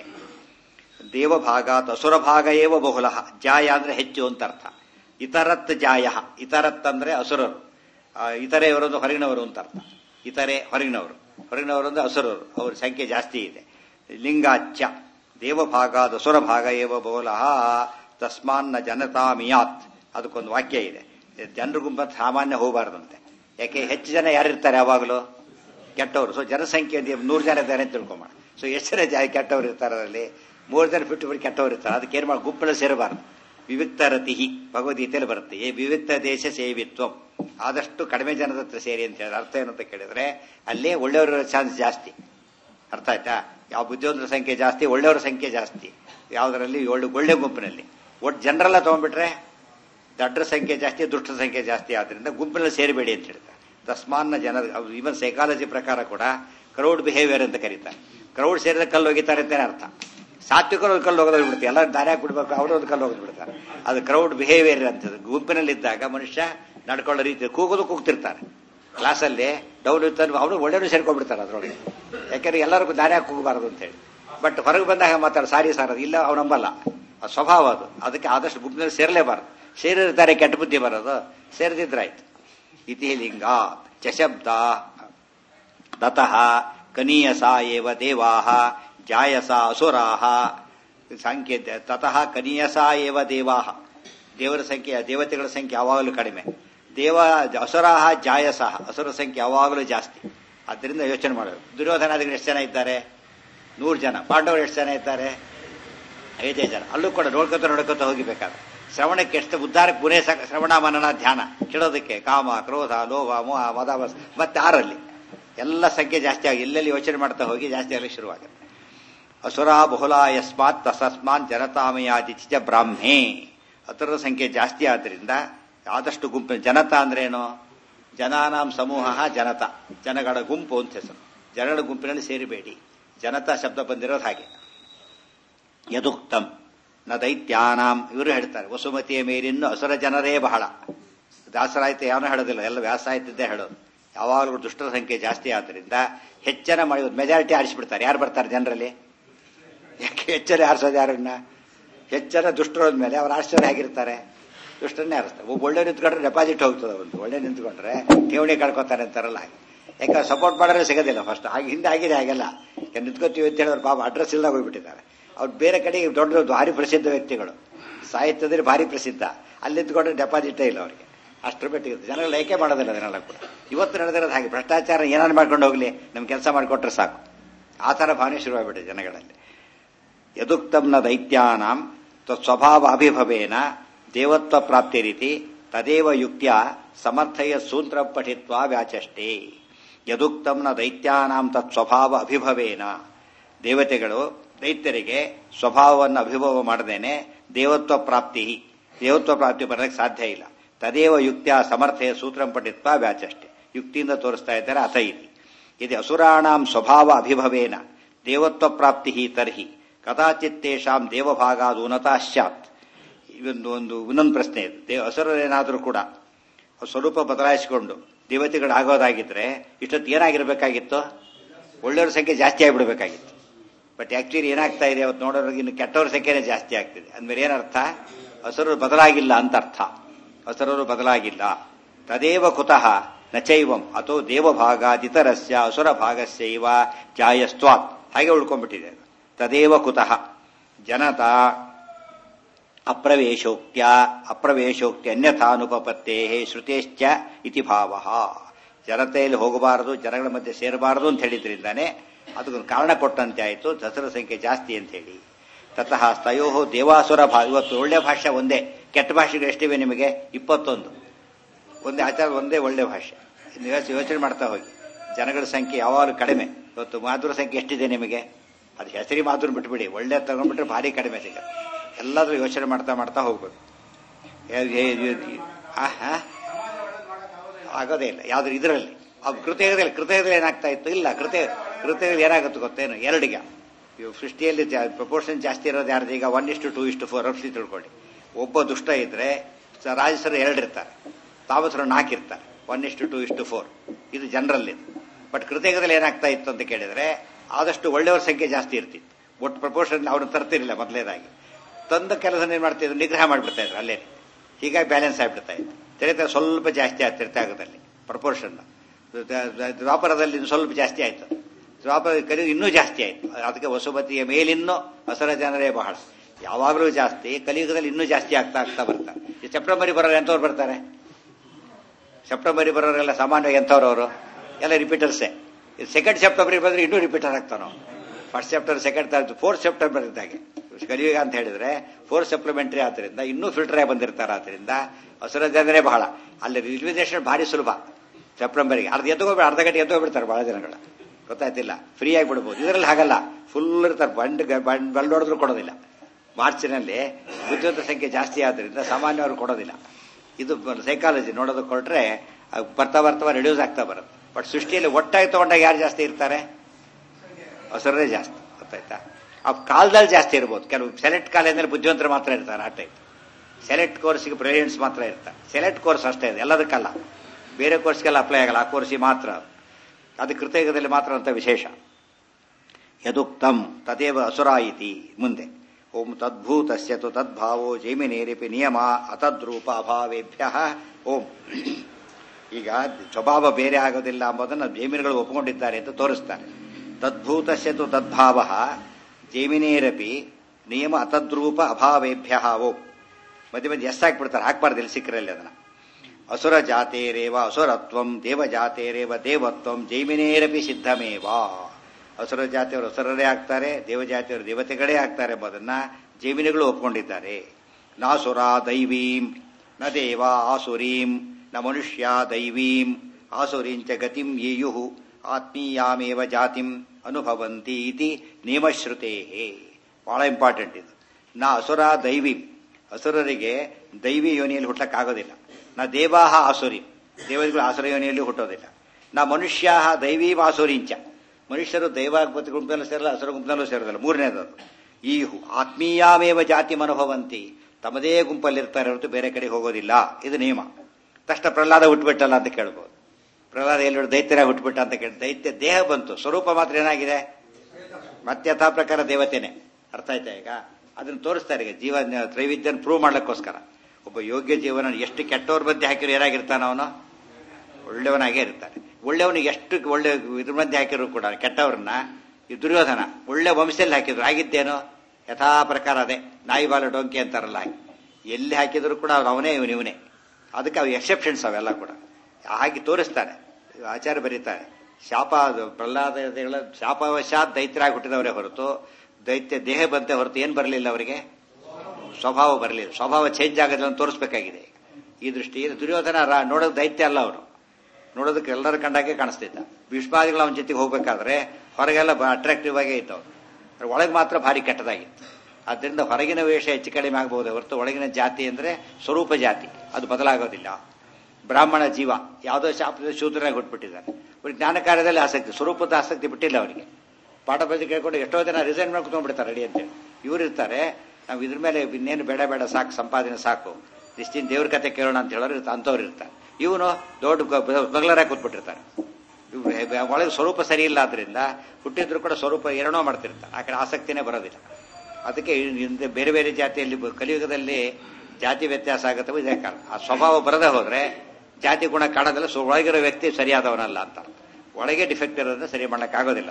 ದೇವಭಾಗಾತ್ ಅಸುರ ಭಾಗ ಏವ ಬಹುಲ ಜಾಯ ಅಂದ್ರೆ ಹೆಚ್ಚು ಅಂತ ಅರ್ಥ ಇತರತ್ ಜಾಯ ಇತರತ್ ಅಂದ್ರೆ ಅಸುರರು ಆ, ಇತರೆ ಇವರೊಂದು ಹೊರಗಿನವರು ಅಂತ ಅರ್ಥ ಇತರೆ ಹೊರಗಿನವರು ಹೊರಗಿನವರು ಅಂದ್ರೆ ಅಸುರರು ಅವ್ರ ಸಂಖ್ಯೆ ಜಾಸ್ತಿ ಇದೆ ಲಿಂಗಾಚ್ಯ ದೇವಭಾಗಾದ ಅಸುರ ಭಾಗ ಏವ ಬಹುಲ ತಸ್ಮಾನ್ನ ಜನತಾ ಮಿಯಾತ್ ಅದಕ್ಕೊಂದು ವಾಕ್ಯ ಇದೆ ಜನರು ಗುಂಪ ಸಾಮಾನ್ಯ ಹೋಗಬಾರ್ದಂತೆ ಯಾಕೆ ಹೆಚ್ಚು ಜನ ಯಾರಿರ್ತಾರೆ ಯಾವಾಗಲೂ ಕೆಟ್ಟವರು ಸೊ ಜನಸಂಖ್ಯೆ ಒಂದು ನೂರು ಜನ ಇದ್ದಾರೆ ಅಂತ ತಿಳ್ಕೊಂಬೋಣ ಸೊ ಎಷ್ಟು ಜನ ಜಾ- ಕೆಟ್ಟವರು ಇರ್ತಾರೆ ಅದರಲ್ಲಿ ಮೂರು ಜನ ಬಿಟ್ಟು ಬಿಟ್ಟು ಕೆಟ್ಟವರು ಇರ್ತಾರೆ ಅದಕ್ಕೆ ಏನು ಮಾಡಿ ಗುಂಪಲ್ಲಿ ಸೇರಬಾರ್ದು ವಿವಿಕ್ತ ರತಿಹಿ ಭಗವದ್ಗೀತೆಯಲ್ಲಿ ಬರುತ್ತೆ ಏ ವಿವಿಕ್ತ ದೇಶ ಸೇವಿತ್ವಂ ಆದಷ್ಟು ಕಡಿಮೆ ಜನದ ಹತ್ರ ಸೇರಿ ಅಂತ ಹೇಳಿದ್ರೆ ಅರ್ಥ ಏನಂತ ಕೇಳಿದ್ರೆ ಅಲ್ಲಿ ಒಳ್ಳೆಯವರ ಚಾನ್ಸ್ ಜಾಸ್ತಿ ಅರ್ಥ ಆಯ್ತಾ ಯಾವ ಬುದ್ಧಿವಂತರ ಸಂಖ್ಯೆ ಜಾಸ್ತಿ ಒಳ್ಳೆಯವರ ಸಂಖ್ಯೆ ಜಾಸ್ತಿ ಯಾವುದರಲ್ಲಿ ಒಳ್ಳೆ ಒಳ್ಳೆ ಗುಂಪಿನಲ್ಲಿ ಒಟ್ಟು ಜನರೆಲ್ಲ ತಗೊಂಡ್ಬಿಟ್ರೆ ದಡ್ಡರ ಸಂಖ್ಯೆ ಜಾಸ್ತಿ ದುಷ್ಟರ ಸಂಖ್ಯೆ ಜಾಸ್ತಿ ಆದ್ರಿಂದ ಗುಂಪಿನಲ್ಲಿ ಸೇರಬೇಡಿ ಅಂತ ಹೇಳ್ತಾರೆ ತಸ್ಮಾನ್ನ ಜನ ಇವನ್ ಸೈಕಾಲಜಿ ಪ್ರಕಾರ ಕೂಡ ಕ್ರೌಡ್ ಬಿಹೇವಿಯರ್ ಅಂತ ಕರೀತಾರೆ ಕ್ರೌಡ್ ಸೇರಿದ ಕಲ್ಲು ಹೋಗಿತಾರೆ ಅಂತಾನೆ ಅರ್ಥ ಸಾತ್ವಿಕರು ಒಂದು ಕಲ್ಲು ಹೋಗೋದು ಬಿಡ್ತಾರೆ ಎಲ್ಲರೂ ದಾರ್ಯಾಗ ಬಿಡ್ಬೇಕು ಅವರು ಒಂದು ಕಲ್ಲು ಹೋಗೋದು ಬಿಡ್ತಾರೆ ಅದು ಕ್ರೌಡ್ ಬಿಹೇವಿಯರ್ ಅಂತದ್ದು ಗುಂಪಿನಲ್ಲಿದ್ದಾಗ ಮನುಷ್ಯ ನಡ್ಕೊಳ್ಳೋ ರೀತಿ ಕೂಗೋದು ಕೂಗ್ತಿರ್ತಾರೆ ಕ್ಲಾಸಲ್ಲಿ ಡೌನ್ ಇರ್ತಾರೆ ಅವರು ಒಳ್ಳೆಯವರು ಸೇರ್ಕೊಂಡ್ಬಿಡ್ತಾರೆ ಅದರೊಳಗೆ ಯಾಕಂದ್ರೆ ಎಲ್ಲರಿಗೂ ದಾರ್ಯಾಗ ಕೂಗಬಾರದು ಅಂತ ಹೇಳಿ ಬಟ್ ಹೊರಗೆ ಬಂದಾಗ ಮಾತಾಡ ಸಾರಿ ಸಾರ್ ಅದು ಇಲ್ಲ ಅವ್ನು ನಂಬಲ್ಲ ಅದು ಸ್ವಭಾವ ಅದು ಅದಕ್ಕೆ ಆದಷ್ಟು ಗುಂಪಿನಲ್ಲಿ ಸೇರಲೇಬಾರದು ಸೇರಿರ್ತಾರೆ ಕೆಟ್ಟ ಬುದ್ಧಿ ಬರೋದು ಸೇರದಿದ್ರಾಯ್ತು ಇತಿ ಲಿಂಗ ಚಶಬ್ದ ದತಃ ಕನೀಯಸ ಏವ ದೇವಾಹ ಜಾಯಸ ಅಸುರಾಹ ಸಂಖ್ಯೆ ತತಃ ಕನೀಯಸ ಏವ ದೇವಾಹ ದೇವರ ಸಂಖ್ಯೆ ದೇವತೆಗಳ ಸಂಖ್ಯೆ ಯಾವಾಗಲೂ ಕಡಿಮೆ ದೇವ ಅಸುರಾಹ ಜಾಯಸಹ ಅಸುರ ಸಂಖ್ಯೆ ಯಾವಾಗಲೂ ಜಾಸ್ತಿ ಆದ್ದರಿಂದ ಯೋಚನೆ ಮಾಡೋದು ದುರ್ಯೋಧನಾದಿಗಳು ಎಷ್ಟು ಜನ ಇದ್ದಾರೆ ನೂರು ಜನ ಪಾಂಡವರು ಎಷ್ಟು ಜನ ಇದ್ದಾರೆ ಐದೇ ಜನ ಅಲ್ಲೂ ಕೂಡ ನೋಡ್ಕೊತ ನೋಡ್ಕೊತ ಹೋಗಿಬೇಕಾದ್ರೆ ಶ್ರವಣಕ್ಕೆ ಎಷ್ಟು ಉದ್ಧಾರಕ್ಕೆ ಪುರೇ ಸಾಕ ಶ್ರವಣ ಮನನ ಧ್ಯಾನ ಕೇಳೋದಕ್ಕೆ ಕಾಮ ಕ್ರೋಧ ಲೋಭ ಮೋಹ ಮದ ಬಸ್ ಮತ್ತೆ ಆರಲ್ಲಿ ಎಲ್ಲ ಸಂಖ್ಯೆ ಜಾಸ್ತಿ ಆಗಿ ಎಲ್ಲೆಲ್ಲಿ ಯೋಚನೆ ಮಾಡ್ತಾ ಹೋಗಿ ಜಾಸ್ತಿ ಆಗಲಿಕ್ಕೆ ಶುರುವಾಗುತ್ತೆ ಅಸುರ ಬಹುಲ ಯಸ್ಮಾತ್ ತಸಸ್ಮಾನ್ ಜನತಾಮಯಾದಿ ಚ ಬ್ರಾಹ್ಮೇ ಅತರದ ಸಂಖ್ಯೆ ಜಾಸ್ತಿ ಆದ್ರಿಂದ ಆದಷ್ಟು ಗುಂಪು ಜನತಾ ಅಂದ್ರೇನು ಜನಾನಾಂ ಸಮೂಹ ಜನತಾ ಜನಗಳ ಗುಂಪು ಅಂತ ಹೆಸರು ಜನಗಳ ಗುಂಪಿನಲ್ಲಿ ಸೇರಿಬೇಡಿ ಜನತಾ ಶಬ್ದ ಬಂದಿರೋದು ಹಾಗೆ ಯದುಕ್ತಂ ನ ದೈತ್ಯಾನಾಂ ಇವರು ಹೇಳ್ತಾರೆ ವಸುಮತಿಯ ಮೇಲಿನ್ನು ಅಸುರ ಜನರೇ ಬಹಳ ದಾಸರಾಯ್ತು ಯಾವನೂ ಹೇಳೋದಿಲ್ಲ ಎಲ್ಲ ವ್ಯಾಸಾಯ್ತಿದ್ದೇ ಹೇಳೋದು ಯಾವಾಗಲೂ ದುಷ್ಟರ ಸಂಖ್ಯೆ ಜಾಸ್ತಿ ಆದ್ದರಿಂದ ಹೆಚ್ಚನ ಮಾಡಿ ಮೆಜಾರಿಟಿ ಆರಿಸ್ಬಿಡ್ತಾರೆ ಯಾರು ಬರ್ತಾರೆ ಜನರಲ್ಲಿ ಯಾಕೆ ಹೆಚ್ಚರ ಆರಿಸೋದು ಯಾರನ್ನ ಹೆಚ್ಚರ ದುಷ್ಟರ ಮೇಲೆ ಅವ್ರು ಆರಿಸೋರು ಹೇಗಿರ್ತಾರೆ ದುಷ್ಟರನ್ನೇ ಆರಿಸ್ತಾರೆ ಒಬ್ಬ ಒಳ್ಳೆ ನಿಂತ್ಕೊಂಡ್ರೆ ಡೆಪಾಸಿಟ್ ಹೋಗ್ತದೆ ಒಂದು ಒಳ್ಳೆ ನಿಂತ್ಕೊಂಡ್ರೆ ಠೇವಣಿ ಕಳ್ಕೊತಾರೆ ಅಂತಾರಲ್ಲ ಹಾಗೆ ಯಾಕಂದ್ರೆ ಸಪೋರ್ಟ್ ಮಾಡಿದ್ರೆ ಸಿಗೋದಿಲ್ಲ ಫಸ್ಟ್ ಹಾಗೆ ಹಿಂದೆ ಆಗಿದೆ ಹಾಗೆಲ್ಲ ಯಾಕೆ ನಿಂತ್ಕೋತೀವಿ ಅಂತ ಹೇಳಿದ್ರೆ ಪಾಪ ಅಡ್ರೆಸ್ ಇಲ್ದಾಗ ಹೋಗ್ಬಿಟ್ಟಿದ್ದಾರೆ ಅವ್ರು ಬೇರೆ ಕಡೆಗೆ ದೊಡ್ಡ ದೊಡ್ಡ ಭಾರಿ ಪ್ರಸಿದ್ಧ ವ್ಯಕ್ತಿಗಳು ಸಾಹಿತ್ಯದಲ್ಲಿ ಭಾರಿ ಪ್ರಸಿದ್ಧ ಅಲ್ಲಿ ನಿಂತ್ಕೊಂಡ್ರೆ ಡೆಪಾಸಿಟೇ ಇಲ್ಲ ಅವರಿಗೆ ಅಷ್ಟರ ಮಟ್ಟಿಗೆ ಜನಗಳು ಲೈಕೆ ಮಾಡೋದಿಲ್ಲ ಅದನ್ನೆಲ್ಲ ಕೂಡ ಇವತ್ತು ನಡೆದಿರೋದು ಹಾಗೆ ಭ್ರಷ್ಟಾಚಾರ ಏನಾದ್ರು ಮಾಡ್ಕೊಂಡು ಹೋಗ್ಲಿ ನಮ್ಗೆ ಕೆಲಸ ಮಾಡಿಕೊಟ್ರೆ ಸಾಕು ಆ ಥರ ಭಾವನೆ ಶುರುವಾಗ್ಬಿಟ್ಟಿದೆ ಜನಗಳಲ್ಲಿ ಯದುಕ್ತಂನ ದೈತ್ಯಾನಾಂ ಸ್ವಭಾವ ಅಭಿಭವೇನ ದೇವತ್ವ ಪ್ರಾಪ್ತಿ ರೀತಿ ತದೇವ ಯುಕ್ತಿಯ ಸಮರ್ಥಯ ಸೂತ್ರ ಪಠಿತ್ವ ವ್ಯಾಚಷ್ಟೇ ಯದುಕ್ತಂನ ದೈತ್ಯಾನಾಂ ತತ್ ಸ್ವಭಾವ ಅಭಿಭವೇನ ದೇವತೆಗಳು ದೈತ್ಯರಿಗೆ ಸ್ವಭಾವವನ್ನು ಅಭಿಭವ ಮಾಡದೇನೆ ದೇವತ್ವ ಪ್ರಾಪ್ತಿ ದೇವತ್ವ ಪ್ರಾಪ್ತಿ ಬರೋದಕ್ಕೆ ಸಾಧ್ಯ ಇಲ್ಲ ತದೇವ ಯುಕ್ತಿಯ ಸಮರ್ಥಯ ಸೂತ್ರಂ ಪಠಿತ್ವ ವ್ಯಾಚಷ್ಟೇ ಯುಕ್ತಿಯಿಂದ ತೋರಿಸ್ತಾ ಇದ್ದಾರೆ ಅಥ ಇತಿ ಇದು ಅಸುರಾಣಾಂ ಸ್ವಭಾವ ಅಭಿಭವೇನ ದೇವತ್ವ ಪ್ರಾಪ್ತಿ ತರ್ಹಿ ಕದಾಚಿತ್ ತೇಷಾಂ ದೇವಭಾಗಾದ ಉನ್ನತಾ ಸ್ಯಾತ್ ಇವೊಂದು ಒಂದು ಇನ್ನೊಂದು ಪ್ರಶ್ನೆ ಇದೆ ದೇ ಹಸುರರೇನಾದರೂ ಕೂಡ ಸ್ವರೂಪ ಬದಲಾಯಿಸಿಕೊಂಡು ದೇವತೆಗಳಾಗೋದಾಗಿದ್ರೆ ಇಷ್ಟೊತ್ತು ಏನಾಗಿರ್ಬೇಕಾಗಿತ್ತು ಒಳ್ಳೆಯವ್ರ ಸಂಖ್ಯೆ ಜಾಸ್ತಿ ಆಗಿಬಿಡ್ಬೇಕಾಗಿತ್ತು ಬಟ್ ಆಕ್ಚುಲಿ ಏನಾಗ್ತಾ ಇದೆ ಅವತ್ತು ನೋಡೋರಿಗೆ ಇನ್ನು ಕೆಟ್ಟವ್ರ ಸಂಖ್ಯೆನೇ ಜಾಸ್ತಿ ಆಗ್ತಿದೆ ಅಂದ್ಮೇಲೆ ಏನರ್ಥ ಹಸುರರು ಬದಲಾಗಿಲ್ಲ ಅಂತ ಅರ್ಥ ಹಸುರರು ಬದಲಾಗಿಲ್ಲ ತದೇವ ಕುತಃ ನಚೈವಂ ಅಥೋ ದೇವಭಾಗಾದಿತರಸ್ಯ ಅಸುರ ಭಾಗಸ್ಯೈವ ಜಾಯಸ್ತ್ವಾತ್ ಹಾಗೆ ಉಳ್ಕೊಂಡ್ಬಿಟ್ಟಿದೆ ತದೇವ ಕುತಃ ಜನತಾ ಅಪ್ರವೇಶೋಕ್ತ್ಯ ಅಪ್ರವೇಶೋಕ್ತಿ ಅನ್ಯಥಾನುಪಪತ್ತೇ ಶ್ರುತೇಶ್ಚ ಇತಿ ಭಾವ ಜನತೆಯಲ್ಲಿ ಹೋಗಬಾರದು ಜನಗಳ ಮಧ್ಯೆ ಸೇರಬಾರದು ಅಂತ ಹೇಳಿದ್ರಿಂದಾನೆ ಅದಕ್ಕೊಂದು ಕಾರಣ ಕೊಟ್ಟಂತೆ ಆಯಿತು ದಸರ ಸಂಖ್ಯೆ ಜಾಸ್ತಿ ಅಂತ ಹೇಳಿ ತತಃ ಸ್ತಯೋ ದೇವಾಸುರ ಭಾ ಇವತ್ತು ಒಳ್ಳೆ ಭಾಷೆ ಒಂದೇ ಕೆಟ್ಟ ಭಾಷೆಗಳು ಎಷ್ಟಿವೆ ನಿಮಗೆ ಇಪ್ಪತ್ತೊಂದು ಒಂದೇ ಆಚಾರ ಒಂದೇ ಒಳ್ಳೆ ಭಾಷೆ ಇನ್ನು ಯೋಚನೆ ಯೋಚನೆ ಮಾಡ್ತಾ ಹೋಗಿ ಜನಗಳ ಸಂಖ್ಯೆ ಯಾವಾಗಲೂ ಕಡಿಮೆ ಇವತ್ತು ಮಾತುರ ಸಂಖ್ಯೆ ಎಷ್ಟಿದೆ ನಿಮಗೆ ಅದು ಹೆಸರಿ ಮಾತುರು ಬಿಟ್ಬಿಡಿ ಒಳ್ಳೆ ತಗೊಂಡ್ಬಿಟ್ರೆ ಭಾರಿ ಕಡಿಮೆ ಸಿಗ ಎಲ್ಲಾದ್ರೂ ಯೋಚನೆ ಮಾಡ್ತಾ ಮಾಡ್ತಾ ಹೋಗ್ಬೇಕು ಆಗೋದೇ ಇಲ್ಲ ಯಾವ್ದು ಇದರಲ್ಲಿ ಅದು ಕೃತಯದಲ್ಲಿ ಕೃತಯದಲ್ಲಿ ಏನಾಗ್ತಾ ಇತ್ತು ಇಲ್ಲ ಕೃತಯ ಕೃತಯದಲ್ಲಿ ಏನಾಗುತ್ತೆ ಗೊತ್ತೇನು ಎರಡಿಗೆ ಇವು ಸೃಷ್ಟಿಯಲ್ಲಿ ಪ್ರಪೋರ್ಷನ್ ಜಾಸ್ತಿ ಇರೋದು ಯಾರ್ದು ಈಗ ಒನ್ ಇಷ್ಟು ಟೂ ಇಷ್ಟು ಫೋರ್ ರಫ್ಲಿ ತಿಳ್ಕೊಳ್ಳಿ ಒಬ್ಬ ದುಷ್ಟ ಇದ್ರೆ ರಾಜಸರು ಎರಡಿರ್ತಾರೆ ತಾಮಸರು ನಾಲ್ಕಿರ್ತಾರೆ ಒನ್ ಇಷ್ಟು ಟೂ ಇಷ್ಟು ಫೋರ್ ಇದು ಜನರಲ್ ಇದು ಬಟ್ ಕೃತಯದಲ್ಲಿ ಏನಾಗ್ತಾ ಇತ್ತು ಅಂತ ಕೇಳಿದ್ರೆ ಆದಷ್ಟು ಒಳ್ಳೆಯವರ ಸಂಖ್ಯೆ ಜಾಸ್ತಿ ಇರ್ತಿತ್ತು ಒಟ್ಟು ಪ್ರಪೋರ್ಷನ್ ಅವ್ರನ್ನ ತರ್ತಿರ್ಲಿಲ್ಲ ಮೊದಲೇದಾಗಿ ತಂದ ಕೆಲಸ ಏನ್ ಮಾಡ್ತಿದ್ರು ನಿಗ್ರಹ ಮಾಡಿಬಿಡ್ತಾ ಇದ್ರು ಅಲ್ಲೇ ಹೀಗಾಗಿ ಬ್ಯಾಲೆನ್ಸ್ ಆಗಿಬಿಡ್ತಾ ಇತ್ತು ತೆರೆತ ಸ್ವಲ್ಪ ಜಾಸ್ತಿ ಆಯ್ತು ತ್ರೇತಾಗದಲ್ಲಿ ಪ್ರಪೋರ್ಷನ್ ದ್ವಾಪರದಲ್ಲಿ ಸ್ವಲ್ಪ ಜಾಸ್ತಿ ಆಯ್ತು ದ್ವಾಪರ ಕಲಿಯುಗ ಇನ್ನೂ ಜಾಸ್ತಿ ಆಯ್ತು ಅದಕ್ಕೆ ವಸುಮತಿಯ ಮೇಲಿನ್ನೂ ಹಸರ ಜನರೇ ಬಹಳ ಯಾವಾಗಲೂ ಜಾಸ್ತಿ ಕಲಿಯುಗದಲ್ಲಿ ಇನ್ನೂ ಜಾಸ್ತಿ ಆಗ್ತಾ ಆಗ್ತಾ ಬರ್ತಾರೆ ಈ ಸೆಪ್ಟೆಂಬರಿಗೆ ಬರೋರು ಎಂಥವ್ರು ಬರ್ತಾರೆ ಸೆಪ್ಟೆಂಬರಿಗೆ ಬರೋರೆಲ್ಲ ಸಾಮಾನ್ಯವಾಗಿ ಎಂಥವ್ರು ಅವರು ಎಲ್ಲ ರಿಪೀಟರ್ಸೇ ಸೆಕೆಂಡ್ ಸೆಪ್ಟೆಂಬರಿಗೆ ಬಂದ್ರೆ ಇನ್ನೂ ರಿಪೀಟರ್ ಆಗ್ತಾನೋ first September second fourth September ಇದ್ದಾಗೆ ಕಲಿಯುಗ ಅಂತ ಹೇಳಿದ್ರೆ ಫೋರ್ತ್ ಸಪ್ಲಿಮೆಂಟರಿ ಆದ್ರಿಂದ ಇನ್ನೂ ಫಿಲ್ಟರ್ ಆಗಿ ಬಂದಿರ್ತಾರೆ ಆದ್ರಿಂದ ಹಸುರ ಜನರೇ ಬಹಳ ಅಲ್ಲಿ ರಿಲ್ವಿನೇಷನ್ ಭಾರಿ ಸುಲಭ ಸೆಪ್ಟೆಂಬರ್ಗೆ ಅರ್ಧ ಎದ್ದೋಗ್ಬಿಡ ಅರ್ಧ ಗಂಟೆ ಎದ್ದೋಗ್ಬಿಡ್ತಾರೆ ಬಹಳ ಜನಗಳು ಗೊತ್ತಾಯ್ತಿಲ್ಲ ಫ್ರೀ ಆಗಿ ಬಿಡ್ಬೋದು ಇದರಲ್ಲಿ ಹಾಗಲ್ಲ ಫುಲ್ ಇರ್ತಾರೆ ಬಂಡ್ ಬಂಡ್ ಬಲ್ಡೋಡಿದ್ರು ಕೊಡೋದಿಲ್ಲ ಮಾರ್ಚಿನಲ್ಲಿ ಬುದ್ಧಿವಂತ ಸಂಖ್ಯೆ ಜಾಸ್ತಿ ಆದ್ರಿಂದ ಸಾಮಾನ್ಯವರು ಕೊಡೋದಿಲ್ಲ ಇದು ಸೈಕಾಲಜಿ ನೋಡೋದಕ್ಕೆ ಕೊಟ್ರೆ ಬರ್ತಾ ಬರ್ತಾ ರೆಡ್ಯೂಸ್ ಆಗ್ತಾ ಬರುತ್ತೆ ಬಟ್ ಸೃಷ್ಟಿಯಲ್ಲಿ ಒಟ್ಟಾಗಿ ತಗೊಂಡಾಗ ಯಾರು ಜಾಸ್ತಿ ಇರ್ತಾರೆ ಹಸರೇ ಜಾಸ್ತಿ ಗೊತ್ತಾಯ್ತಾ ಆ ಕಾಲದಲ್ಲಿ ಜಾಸ್ತಿ ಇರ್ಬೋದು ಕೆಲವು ಸೆಲೆಕ್ಟ್ ಕಾಲೇಜಲ್ಲಿ ಬುದ್ಧಿವಂತರು ಮಾತ್ರ ಇರ್ತಾರೆ ಆ ಟೈಪ್ ಸೆಲೆಕ್ಟ್ ಕೋರ್ಸ್ಗೆ ಬ್ರಿಲಿಯನ್ಸ್ ಮಾತ್ರ ಇರ್ತಾರೆ ಸೆಲೆಕ್ಟ್ ಕೋರ್ಸ್ ಅಷ್ಟೇ ಇದೆ ಎಲ್ಲದಕ್ಕಲ್ಲ ಬೇರೆ ಕೋರ್ಸ್ಗೆಲ್ಲ ಅಪ್ಲೈ ಆಗಲ್ಲ ಆ ಕೋರ್ಸಿಗೆ ಮಾತ್ರ ಅದು ಕೃತಯುಗದಲ್ಲಿ ಮಾತ್ರ ಅಂತ ವಿಶೇಷ ಯದುಕ್ತಂ ತದೇವ ಅಸುರ ಇತಿ ಮುಂದೆ ಓಂ ತದ್ಭೂತಸ್ಯ ತು ತದ್ಭಾವೋ ಜೈಮಿನೇರಿಪಿ ನಿಯಮ ಅತದ್ರೂಪ ಅಭಾವೇಭ್ಯ ಓಂ ಈಗ ಸ್ವಭಾವ ಬೇರೆ ಆಗೋದಿಲ್ಲ ಎಂಬುದನ್ನು ಜೈಮಿನಿಗಳು ಒಪ್ಪಿಕೊಂಡಿದ್ದಾರೆ ಅಂತ ತೋರಿಸ್ತಾರೆ ತದ್ಭೂತಸ್ಯ ತು ತದ್ಭಾವ ಜೈಮಿನೇರಪಿ ನಿಯಮ ಅತದ್ರೂಪ ಅಭಾವೇಭ್ಯ ಓಂ ಮಧ್ಯೆ ಮಧ್ಯೆ ಎಸ್ ಹಾಕ್ಬಿಡ್ತಾರೆ ಹಾಕ್ಬಾರ್ದು ಇಲ್ಲಿ ಸಿಕ್ಕರಲ್ಲಿ ಅದನ್ನ ಅಸುರ ಜಾತೇರೇವ ಅಸುರತ್ವಂ ದೇವ ಜಾತೇರೇವ ದೇವತ್ವಂ ಜೈಮಿನೇರಪಿ ಸಿದ್ಧಮೇವ ಅಸುರ ಜಾತಿಯವರು ಅಸುರರೇ ಆಗ್ತಾರೆ ದೇವ ಜಾತಿಯವರು ದೇವತೆಗಳೇ ಆಗ್ತಾರೆ ಎಂಬುದನ್ನ ಜೈಮಿನಿಗಳು ಒಪ್ಕೊಂಡಿದ್ದಾರೆ ನಾಸುರ ದೈವೀಂ ನ ದೇವ ಆಸುರೀಂ ನ ಮನುಷ್ಯ ದೈವೀಂ ಆಸುರೀಂಚ ಗತಿಂ ಯೇಯು ಆತ್ಮೀಯಾಮೇವ ಜಾತಿಂ ಅನುಭವಂತಿ ಇತಿ ನಿಯಮಶ್ರುತೇ ಬಹಳ ಇಂಪಾರ್ಟೆಂಟ್ ಇದು ನಾ ಅಸುರ ದೈವಿ ಅಸುರರಿಗೆ ದೈವಿ ಯೋನಿಯಲ್ಲಿ ಹುಟ್ಟಕ್ಕಾಗೋದಿಲ್ಲ ನಾ ದೇವಾಹ ಆಸುರಿ ದೇವತೆಗಳು ಆಸುರ ಯೋನಿಯಲ್ಲಿ ಹುಟ್ಟೋದಿಲ್ಲ ನಾ ಮನುಷ್ಯ ದೈವೀ ಆಸುರಿಂಚ ಮನುಷ್ಯರು ದೈವ ಗುಂಪಿನಲ್ಲೂ ಸೇರಲ್ಲ ಅಸುರ ಗುಂಪಿನಲ್ಲೂ ಸೇರೋದಿಲ್ಲ ಮೂರನೇದು ಈ ಆತ್ಮೀಯಾಮೇವ ಜಾತಿ ಅನುಭವಂತಿ ತಮ್ಮದೇ ಗುಂಪಲ್ಲಿರ್ತಾರೆ ಹೊರತು ಬೇರೆ ಕಡೆ ಹೋಗೋದಿಲ್ಲ ಇದು ನಿಯಮ ತಕ್ಷಣ ಪ್ರಹ್ಲಾದ ಹುಟ್ಟುಬಿಟ್ಟಲ್ಲ ಅಂತ ಕೇಳ್ಬೋದು ಪ್ರಹ್ಲಾದ ಎಲ್ಲಿ ದೈತ್ಯರಾಗಿ ಹುಟ್ಟುಬಿಟ್ಟ ಅಂತ ಕೇಳಿ ದೈತ್ಯ ದೇಹ ಬಂತು ಸ್ವರೂಪ ಮಾತ್ರ ಏನಾಗಿದೆ ಮತ್ತೆ ಯಥಾ ಪ್ರಕಾರ ದೇವತೆನೆ ಅರ್ಥ ಆಯ್ತಾ ಈಗ ಅದನ್ನ ತೋರಿಸ್ತಾರೆ ಈಗ ಜೀವ ತ್ರೈವಿದ್ಯನ ಪ್ರೂವ್ ಮಾಡ್ಲಿಕ್ಕೋಸ್ಕರ ಒಬ್ಬ ಯೋಗ್ಯ ಜೀವನ ಎಷ್ಟು ಕೆಟ್ಟವ್ರ ಮಧ್ಯೆ ಹಾಕಿರೋ ಏನಾಗಿರ್ತಾನ ಅವನು ಒಳ್ಳೆಯವನಾಗೇ ಇರ್ತಾನೆ ಒಳ್ಳೆಯವನಿಗೆ ಎಷ್ಟು ಒಳ್ಳೆ ಇದ್ರ ಮಧ್ಯೆ ಹಾಕಿದ್ರು ಕೂಡ ಕೆಟ್ಟವ್ರನ್ನ ಈ ದುರ್ಯೋಧನ ಒಳ್ಳೆ ವಂಶದಲ್ಲಿ ಹಾಕಿದ್ರು ಆಗಿದ್ದೇನೋ ಯಥಾ ಪ್ರಕಾರ ಅದೇ ನಾಯಿ ಬಾಲ ಡೊಂಕಿ ಅಂತಾರಲ್ಲ ಹಾಗೆ ಎಲ್ಲಿ ಹಾಕಿದ್ರು ಕೂಡ ಅವ್ರು ಅವನೇ ಇವನು ಇವನೇ ಅದಕ್ಕೆ ಅವು ಎಕ್ಸೆಪ್ಷನ್ಸ್ ಅವೆಲ್ಲ ಕೂಡ ಹಾಗೆ ತೋರಿಸ್ತಾನೆ ಆಚಾರ್ಯ ಬರೀತಾರೆ ಶಾಪ ಅದು ಪ್ರಹ್ಲಾದ ಶಾಪವಶಾತ್ ದೈತ್ಯರಾಗಿ ಹುಟ್ಟಿದವರೇ ಹೊರತು ದೈತ್ಯ ದೇಹ ಬಂತೆ ಹೊರತು ಏನ್ ಬರಲಿಲ್ಲ ಅವರಿಗೆ ಸ್ವಭಾವ ಬರಲಿಲ್ಲ ಸ್ವಭಾವ ಚೇಂಜ್ ಆಗೋದಿಲ್ಲ ಅಂತ ತೋರಿಸ್ಬೇಕಾಗಿದೆ ಈ ದೃಷ್ಟಿಯಿಂದ ದುರ್ಯೋಧನ ರಾ- ನೋಡೋದು ದೈತ್ಯ ಅಲ್ಲ ಅವನು ನೋಡೋದಕ್ಕೆ ಎಲ್ಲರ ಕಂಡಾಗೆ ಕಾಣಿಸ್ತಿದ್ದ ಭೀಷ್ಮಾದಿಗಳು ಅವನ ಜೊತೆಗೆ ಹೋಗ್ಬೇಕಾದ್ರೆ ಹೊರಗೆಲ್ಲ ಅಟ್ರಾಕ್ಟಿವ್ ಆಗೇ ಇದ್ದವು ಒಳಗೆ ಮಾತ್ರ ಭಾರಿ ಕೆಟ್ಟದಾಗಿತ್ತು ಆದ್ದರಿಂದ ಹೊರಗಿನ ವೇಷ ಹೆಚ್ಚು ಕಡಿಮೆ ಆಗಬಹುದು ಹೊರತು ಒಳಗಿನ ಜಾತಿ ಅಂದ್ರೆ ಸ್ವರೂಪ ಜಾತಿ ಅದು ಬದಲಾಗೋದಿಲ್ಲ ಬ್ರಾಹ್ಮಣ ಜೀವ ಯಾವುದೋ ಶಾಪದ ಶೂದ್ರನಾಗಿ ಹುಟ್ಬಿಟ್ಟಿದ್ದಾನೆ ಅವ್ರಿಗೆ ಜ್ಞಾನ ಕಾರ್ಯದಲ್ಲಿ ಆಸಕ್ತಿ ಸ್ವರೂಪದ ಆಸಕ್ತಿ ಬಿಟ್ಟಿಲ್ಲ ಅವರಿಗೆ ಪಾಠ ಬಗ್ಗೆ ಕೇಳ್ಕೊಂಡು ಎಷ್ಟೋ ಜನ ರಿಸೈನ್ ಮಾಡಿ ಕುತ್ಕೊಂಡ್ಬಿಡ್ತಾರೆ ರೆಡಿ ಅಂತೇಳಿ ಇವ್ರು ಇರ್ತಾರೆ ನಾವು ಇದ್ರ ಮೇಲೆ ಇನ್ನೇನು ಬೇಡ ಬೇಡ ಸಾಕು ಸಂಪಾದನೆ ಸಾಕು ಇಷ್ಟಿನ ದೇವ್ರ ಕತೆ ಕೇಳೋಣ ಅಂತ ಹೇಳೋರು ಇರ್ತ- ಅಂಥವ್ರು ಇರ್ತಾರೆ ಇವನು ದೊಡ್ಡ ಬಗ್ಲರಾಗಿ ಕೂತ್ಬಿಟ್ಟಿರ್ತಾರೆ ಇವ್ರು ಒಳಗೆ ಸ್ವರೂಪ ಸರಿ ಇಲ್ಲ ಆದ್ರಿಂದ ಹುಟ್ಟಿದ್ರು ಕೂಡ ಸ್ವರೂಪ ಏನೋ ಮಾಡ್ತಿರ್ತಾರೆ ಆ ಕಡೆ ಆಸಕ್ತಿನೇ ಬರೋದಿಲ್ಲ ಅದಕ್ಕೆ ಹಿಂದೆ ಬೇರೆ ಬೇರೆ ಜಾತಿಯಲ್ಲಿ ಬ- ಕಲಿಯುಗದಲ್ಲಿ ಜಾತಿ ವ್ಯತ್ಯಾಸ ಆಗುತ್ತೆ ಇದೇ ಕಾರಣ ಆ ಸ್ವಭಾವ ಬರದೇ ಹೋದ್ರೆ ಜಾತಿ ಗುಣ ಕಾಣೋದಿಲ್ಲ ಸೊ ಒಳಗಿರೋ ವ್ಯಕ್ತಿ ಸರಿಯಾದವನಲ್ಲ ಅಂತ ಒಳಗೆ ಡಿಫೆಕ್ಟ್ ಇರೋದನ್ನ ಸರಿ ಮಾಡಕ್ಕಾಗೋದಿಲ್ಲ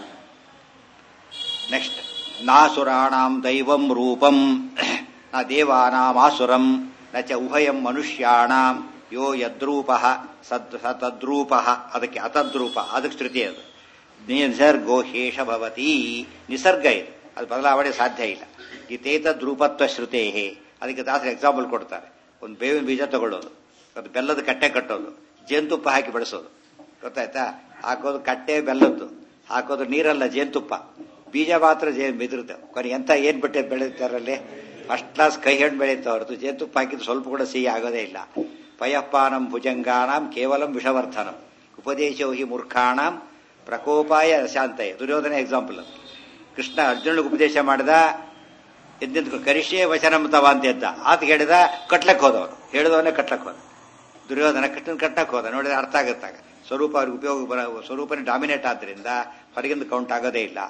ನೆಕ್ಸ್ಟ್ ನಾಸುರಾಣಾಂ ದೈವಂ ರೂಪಂ ನ ದೇವಾನಾಂ ಆಸುರಂ ನ ಚ ಉಭಯಂ ಮನುಷ್ಯಾಣಾಂ ಯೋ ಯದ್ರೂಪ ಸದ್ ಸ ತದ್ರೂಪ ಅದಕ್ಕೆ ಅತದ್ರೂಪ ಅದಕ್ಕೆ ಶ್ರುತಿ ಅದು ನಿಸರ್ಗೋ ಶೇಷ ಭವತಿ ನಿಸರ್ಗ ಇದು ಅದು ಬದಲಾವಣೆ ಸಾಧ್ಯ ಇಲ್ಲ ಗೀತೇತದ್ರೂಪತ್ವ ಶ್ರುತೇ ಅದಕ್ಕೆ ದಾಸರು ಎಕ್ಸಾಂಪಲ್ ಕೊಡ್ತಾರೆ ಒಂದು ಬೇವಿನ ಬೀಜ ತಗೊಳ್ಳೋದು ಅದು ಬೆಲ್ಲದ ಕಟ್ಟೆ ಕಟ್ಟೋದು ಜೇನುತುಪ್ಪ ಹಾಕಿ ಬೆಳೆಸೋದು ಗೊತ್ತಾಯ್ತಾ ಹಾಕೋದು ಕಟ್ಟೆ ಬೆಲ್ಲದ್ದು ಹಾಕೋದು ನೀರಲ್ಲ ಜೇನುತುಪ್ಪ ಬೀಜ ಮಾತ್ರ ಜೇ ಬಿದಿರುತ್ತೆ ಕೊನೆ ಎಂತ ಏನ್ ಬಿಟ್ಟೆ ಬೆಳೀತಾರಲ್ಲಿ ಫಸ್ಟ್ ಕ್ಲಾಸ್ ಕೈ ಹಣ್ಣು ಬೆಳೆಯುತ್ತೆ ಹೊರತು ಜೇನುತುಪ್ಪ ಹಾಕಿದ್ದು ಸ್ವಲ್ಪ ಕೂಡ ಸಿಹಿ ಆಗೋದೇ ಇಲ್ಲ ಪಯಪ್ಪಾನಂ ಭುಜಂಗಾನಾಂ ಕೇವಲಂ ವಿಷವರ್ಧನಂ ಉಪದೇಶೋ ಹಿ ಮೂರ್ಖಾಣಂ ಪ್ರಕೋಪಾಯ ಶಾಂತಯ ದುರ್ಯೋಧನ ಎಕ್ಸಾಂಪಲ್ ಅದು ಕೃಷ್ಣ ಅರ್ಜುನಿಗೆ ಉಪದೇಶ ಮಾಡಿದ ಎದ್ದಿದ್ದು ಕರಿಷೇ ವಚನಂ ತವ ಅಂತ ಎದ್ದ ಆತ ಹೇಳಿದ ಕಟ್ಲಕ್ ಹೋದವನು ಹೇಳಿದವನೇ ಕಟ್ಲಕ್ ಹೋದ ದುರ್ಯೋಧನ ಕೃಷ್ಣನ್ ಕಟ್ಟಕ್ ಹೋದ ನೋಡಿದ್ರೆ ಅರ್ಥ ಆಗುತ್ತಾಗ ಸ್ವರೂಪ ಅವ್ರಿಗೆ ಉಪಯೋಗ ಬರ ಸ್ವರೂಪನೇ ಡಾಮಿನೇಟ್ ಆದ್ರಿಂದ ಹೊರಗಿಂದ ಕೌಂಟ್ ಆಗೋದೇ ಇಲ್ಲ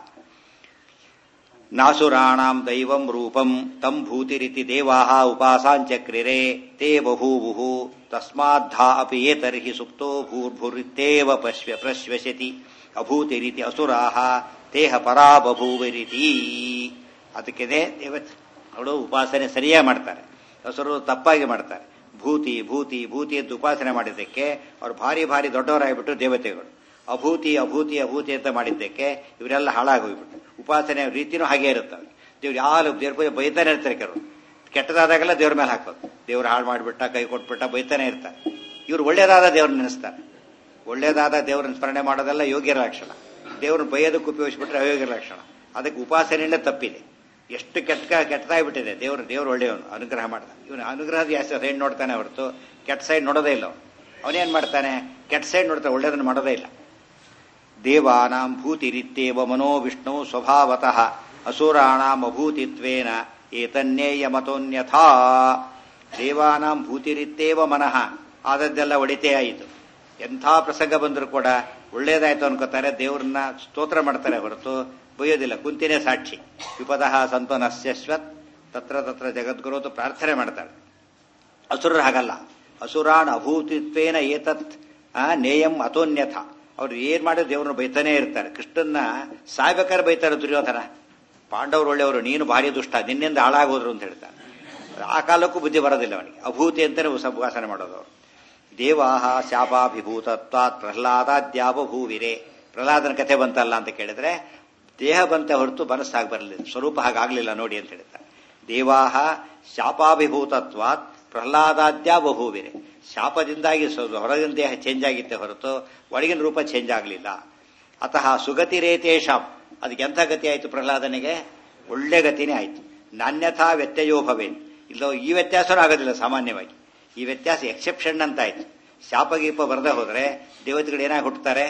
ನಾಸುರಾಣಾಂ ದೈವಂ ರೂಪಂ ತಂ ಭೂತಿರಿತಿ ದೇವಾಹ ಉಪಾಸಾಂಚಕ್ರಿರೆ ತೇ ಬಭೂವು ತಸ್ಮಾದ್ಧಾ ಅಪಿ ಏತರ್ಹಿ ಸುಪ್ತೋ ಭೂರ್ಭುರಿತ್ತೇವ ಪಶ್ಯ ಪ್ರಶ್ವಸತಿ ಅಭೂತಿರಿತಿ ಅಸುರಾಹ ತೇಹ ಪರಾ ಬಭೂವರಿತಿ ಅದಕ್ಕಿದೆ ದೇವತ್ ಅವಳು ಉಪಾಸನೆ ಸರಿಯಾಗಿ ಮಾಡ್ತಾರೆ ಹಸುರು ತಪ್ಪಾಗಿ ಮಾಡ್ತಾರೆ ಭೂತಿ ಭೂತಿ ಭೂತಿ ಅಂತ ಉಪಾಸನೆ ಮಾಡಿದ್ದಕ್ಕೆ ಅವ್ರು ಭಾರಿ ಭಾರಿ ದೊಡ್ಡವರಾಗ್ಬಿಟ್ಟು ದೇವತೆಗಳು ಅಭೂತಿ ಅಭೂತಿ ಅಭೂತಿ ಅಂತ ಮಾಡಿದ್ದಕ್ಕೆ ಇವರೆಲ್ಲ ಹಾಳಾಗೋಗ್ಬಿಟ್ಟು ಉಪಾಸನೆ ರೀತಿನೂ ಹಾಗೆ ಇರುತ್ತವೆ ದೇವ್ರು ಯಾರು ದೇವ್ರ ಪೂಜೆ ಬೈತಾನೆ ಇರ್ತಾರೆ ಕೆಲವರು ಕೆಟ್ಟದಾದಾಗೆಲ್ಲ ದೇವ್ರ ಮೇಲೆ ಹಾಕೋದು ದೇವ್ರು ಹಾಳು ಮಾಡಿಬಿಟ್ಟ ಕೈ ಕೊಟ್ಬಿಟ್ಟ ಬೈತಾನೆ ಇರ್ತಾರೆ ಇವ್ರು ಒಳ್ಳೇದಾದ ದೇವ್ರನ್ನ ನೆನೆಸ್ತಾರೆ ಒಳ್ಳೇದಾದ ದೇವ್ರನ್ನ ಸ್ಮರಣೆ ಮಾಡೋದೆಲ್ಲ ಯೋಗ್ಯರ ಲಕ್ಷಣ ದೇವ್ರನ್ನ ಬೈಯೋದಕ್ಕೆ ಉಪಯೋಗಿಸ್ಬಿಟ್ರೆ ಅಯೋಗ್ಯರ ಲಕ್ಷಣ ಅದಕ್ಕೆ ಉಪಾಸನೆಯಲ್ಲೇ ತಪ್ಪಿದೆ ಎಷ್ಟು ಕೆಟ್ಟ ಕೆಟ್ಟದಾಗ್ಬಿಟ್ಟಿದೆ ದೇವ್ರು ದೇವ್ರು ಒಳ್ಳೆಯವನು ಅನುಗ್ರಹ ಮಾಡ್ದ ಇವನು ಅನುಗ್ರಹದ ಯಾವ ಸೈಡ್ ನೋಡ್ತಾನೆ ಹೊರತು ಕೆಟ್ಟ ಸೈಡ್ ನೋಡೋದೇ ಇಲ್ಲ ಅವನು ಅವನೇನ್ ಮಾಡ್ತಾನೆ ಕೆಟ್ಟ ಸೈಡ್ ನೋಡ್ತಾನೆ ಒಳ್ಳೇದನ್ನು ಮಾಡೋದೇ ಇಲ್ಲ ದೇವಾನಾಂ ಭೂತಿರಿತ್ತೇವ ಮನೋ ವಿಷ್ಣು ಸ್ವಭಾವತಃ ಅಸುರಾಣಾಂ ಅಭೂತಿತ್ವೇನ ಏತನ್ನೇಯ ಮತೋನ್ಯಥಾ ದೇವಾನಾಂ ಭೂತಿರಿತ್ತೇವ ಮನಃ ಆದದ್ದೆಲ್ಲ ಒಡಿತೇ ಆಯಿತು ಎಂಥ ಪ್ರಸಂಗ ಬಂದರೂ ಕೂಡ ಒಳ್ಳೇದಾಯ್ತು ಅನ್ಕೋತಾರೆ ದೇವ್ರನ್ನ ಸ್ತೋತ್ರ ಮಾಡ್ತಾರೆ ಹೊರತು ಬೈಯೋದಿಲ್ಲ ಕುಂತಿನೇ ಸಾಕ್ಷಿ ವಿಪದಃ ಸಂತೋ ನಶ್ಯಶ್ವತ್ ತತ್ರ ತತ್ರ ಜಗದ್ಗುರು ಪ್ರಾರ್ಥನೆ ಮಾಡ್ತಾರೆ ಅಸುರರು ಹಾಗಲ್ಲ ಅಸುರಾನ್ ಅಭೂತಿತ್ವೇನ ಏತತ್ ಆ, ನೇಯಂ ಅತೋನ್ಯಥ ಅವ್ರು ಏನ್ ಮಾಡಿ ದೇವ್ರನ್ನ ಬೈತಾನೆ ಇರ್ತಾರೆ ಕೃಷ್ಣನ್ನ ಸಾಯ್ಬೇಕಾದ್ರೆ ಬೈತಾರೆ ದುರ್ಯೋಧನ ಪಾಂಡವರು ಒಳ್ಳೆಯವರು ನೀನು ಭಾರಿ ದುಷ್ಟ ನಿನ್ನಿಂದ ಹಾಳಾಗೋದ್ರು ಅಂತ ಹೇಳ್ತಾರೆ ಆ ಕಾಲಕ್ಕೂ ಬುದ್ಧಿ ಬರೋದಿಲ್ಲ ಅವನಿಗೆ ಅಭೂತಿ ಅಂತಾನೆ ಉಪಾಸನೆ ಮಾಡೋದು ಅವರು ದೇವಾಹ ಶಾಪಾಭಿಭೂತತ್ವಾತ್ ಪ್ರಹ್ಲಾದಾದ್ಯಾವಭೂವಿರೆ ಪ್ರಹ್ಲಾದನ ಕಥೆ ಬಂತಲ್ಲ ಅಂತ ಕೇಳಿದ್ರೆ ದೇಹ ಬಂತೆ ಹೊರತು ಮನಸ್ಸಾಗಿ ಬರಲಿಲ್ಲ ಸ್ವರೂಪ ಹಾಗಾಗ್ಲಿಲ್ಲ ನೋಡಿ ಅಂತ ಹೇಳ್ತಾರೆ ದೇವಾಹ ಶಾಪಾಭಿಭೂತತ್ವಾತ್ ಪ್ರಹ್ಲಾದಾದ್ಯ ಬಹುವಿರೆ ಶಾಪದಿಂದಾಗಿ ಸ್ವ- ಹೊರಗಿನ ದೇಹ ಚೇಂಜ್ ಆಗಿತ್ತೆ ಹೊರತು ಒಳಗಿನ ರೂಪ ಚೇಂಜ್ ಆಗಲಿಲ್ಲ ಅತಃ ಸುಗತಿ ರೇತೇಶಾಂ ಅದಕ್ಕೆ ಎಂಥ ಗತಿ ಆಯಿತು ಪ್ರಹ್ಲಾದನಿಗೆ ಒಳ್ಳೆ ಗತಿನೇ ಆಯಿತು ನಾನ್ಯಥಾ ವ್ಯತ್ಯಯೋ ಭವೇನ್ ಇಲ್ಲೋ ಈ ವ್ಯತ್ಯಾಸನೂ ಆಗೋದಿಲ್ಲ ಸಾಮಾನ್ಯವಾಗಿ ಈ ವ್ಯತ್ಯಾಸ ಎಕ್ಸೆಪ್ಷನ್ ಅಂತ ಆಯ್ತು ಶಾಪ ಗೀಪ ಬರದೇ ಹೋದ್ರೆ ದೇವತೆಗಳು ಏನಾಗಿ ಹುಟ್ಟುತ್ತಾರೆ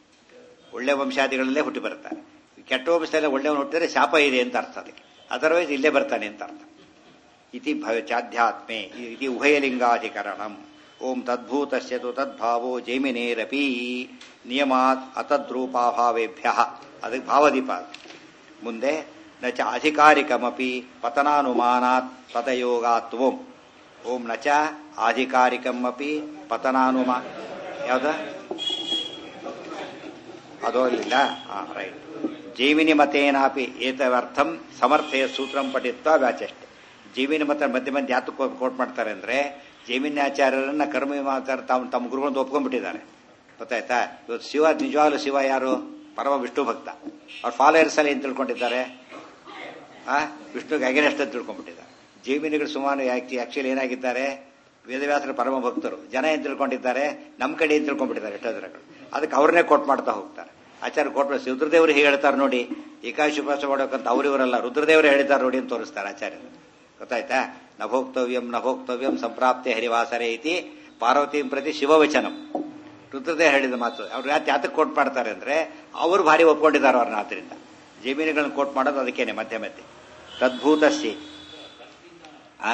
ಒಳ್ಳೆ ವಂಶಾದಿಗಳಲ್ಲೇ ಹುಟ್ಟಿ ಬರ್ತಾರೆ ಕೆಟ್ಟ ವಂಶದಲ್ಲೇ ಒಳ್ಳೆಯವನು ಹುಟ್ಟಿದ್ರೆ ಶಾಪ ಇದೆ ಅಂತ ಅರ್ಥ ಅದಕ್ಕೆ ಅದರ್ವೈಸ್ ಇಲ್ಲೇ ಬರ್ತಾನೆ ಅಂತ ಅರ್ಥ ಇತಿ ಭವ ಚಾಧ್ಯಾತ್ಮೆ ಇತಿ ಉಭಯಲಿಂಗಾಧಿಕರಣಂ ಓಂ ತದ್ಭೂತಸ್ಯ ತು ತದ್ಭಾವೋ ಜೈಮಿನೇರಪಿ ನಿಯಮಾತ್ ಅತದ್ರೂಪಾಭಾವೇಭ್ಯ ಅದಕ್ಕೆ ಭಾವದೀಪ ಅದು. ಮುಂದೆ ನ ಚ ಅಧಿಕಾರಿಕಮಪಿ ಪತನಾನುಮಾನಾತ್ ಪದಯೋಗಾತ್ವಂ ಓಂ ನ ಚ ಆಧಿಕಾರಿಕಮಪಿ ಪತನಾನುಮಾ ಯಾವ್ದ ಅದೋ ಅಲ್ಲಿಲ್ಲ ಹಾ ರೈಟ್ ಜೀವಿನಿ ಮತೇನಾಪಿ ಏತವರ್ಥಂ ಸಮರ್ಥೆಯ ಸೂತ್ರಂ ಪಠಿತ್ವ ವ್ಯಾಚಷ್ಟೆ ಜೀವಿನಿ ಮತ ಮಧ್ಯೆ ಮಧ್ಯೆ ಯಾತಕ್ಕೆ ಕೋಟ್ ಮಾಡ್ತಾರೆ ಅಂದ್ರೆ ಜೈಮಿನ್ಯಾಚಾರ್ಯರನ್ನ ಕರ್ಮವಿಮಾಚಾರ ತಾವು ತಮ್ಮ ಗುರುಗಳನ್ನು ಒಪ್ಕೊಂಡ್ಬಿಟ್ಟಿದ್ದಾರೆ ಗೊತ್ತಾಯ್ತಾ ಇವತ್ತು ಶಿವ ನಿಜವಾಗ್ಲೂ ಶಿವ ಯಾರು ಪರಮ ವಿಷ್ಣು ಭಕ್ತ ಅವ್ರ ಫಾಲೋಯರ್ಸ್ ಎಲ್ಲ ಏನ್ ತಿಳ್ಕೊಂಡಿದ್ದಾರೆ ಆ ವಿಷ್ಣುಗೆ ಅಗೇನೆಸ್ಟ್ ಅಂತ ತಿಳ್ಕೊಂಡ್ಬಿಟ್ಟಿದ್ದಾರೆ ಜೈಮಿನಿಗಳು ಸುಮಾರು ಆಕ್ಚುಲಿ ಏನಾಗಿದ್ದಾರೆ ವೇದವ್ಯಾಸರ ಪರಮ ಭಕ್ತರು ಜನ ಏನ್ ತಿಳ್ಕೊಂಡಿದ್ದಾರೆ ನಮ್ಮ ಕಡೆ ಏನ್ ತಿಳ್ಕೊಂಡ್ಬಿಟ್ಟಿದ್ದಾರೆ ಎಷ್ಟೋ ಜನಗಳು ಅದಕ್ಕೆ ಅವ್ರನ್ನೇ ಕೋಟ್ ಮಾಡ್ತಾ ಹೋಗ್ತಾರೆ ಆಚಾರ್ಯ ಕೋಟ್ ರುದ್ರದೇವರು ಹೇಗೆ ಹೇಳ್ತಾರೆ ನೋಡಿ ಏಕಾಶಿ ಉಪವಾಸ ಮಾಡೋಕಂತ ಅವರಿವರಲ್ಲ ರುದ್ರದೇವರು ಹೇಳಿದ್ದಾರೆ ನೋಡಿ ಅಂತ ತೋರಿಸ್ತಾರೆ ಆಚಾರ್ಯರು ಗೊತ್ತಾಯ್ತಾ ನಭೋಕ್ತವ್ಯಂ ನಭೋಕ್ತವ್ಯಂ ಸಂಪ್ರಾಪ್ತಿ ಹರಿವಾಸರೆ ಇತಿ ಪಾರ್ವತಿಂ ಪ್ರತಿ ಶಿವವಚನಂ ರುದ್ರದೇವ್ ಹೇಳಿದ ಮಾತು ಅವ್ರು ಯಾಕೆ ಯಾತಕ್ಕೆ ಕೋಟ್ ಮಾಡ್ತಾರೆ ಅಂದ್ರೆ ಅವರು ಭಾರಿ ಒಪ್ಕೊಂಡಿದ್ದಾರೆ ಅವ್ರನ್ನ ಆದ್ರಿಂದ ಜಮೀನುಗಳನ್ನ ಕೋಟ್ ಮಾಡೋದು ಅದಕ್ಕೇನೆ ಮಧ್ಯೆ ಮಧ್ಯೆ ತದ್ಭೂತಸ್ಸಿ ಆ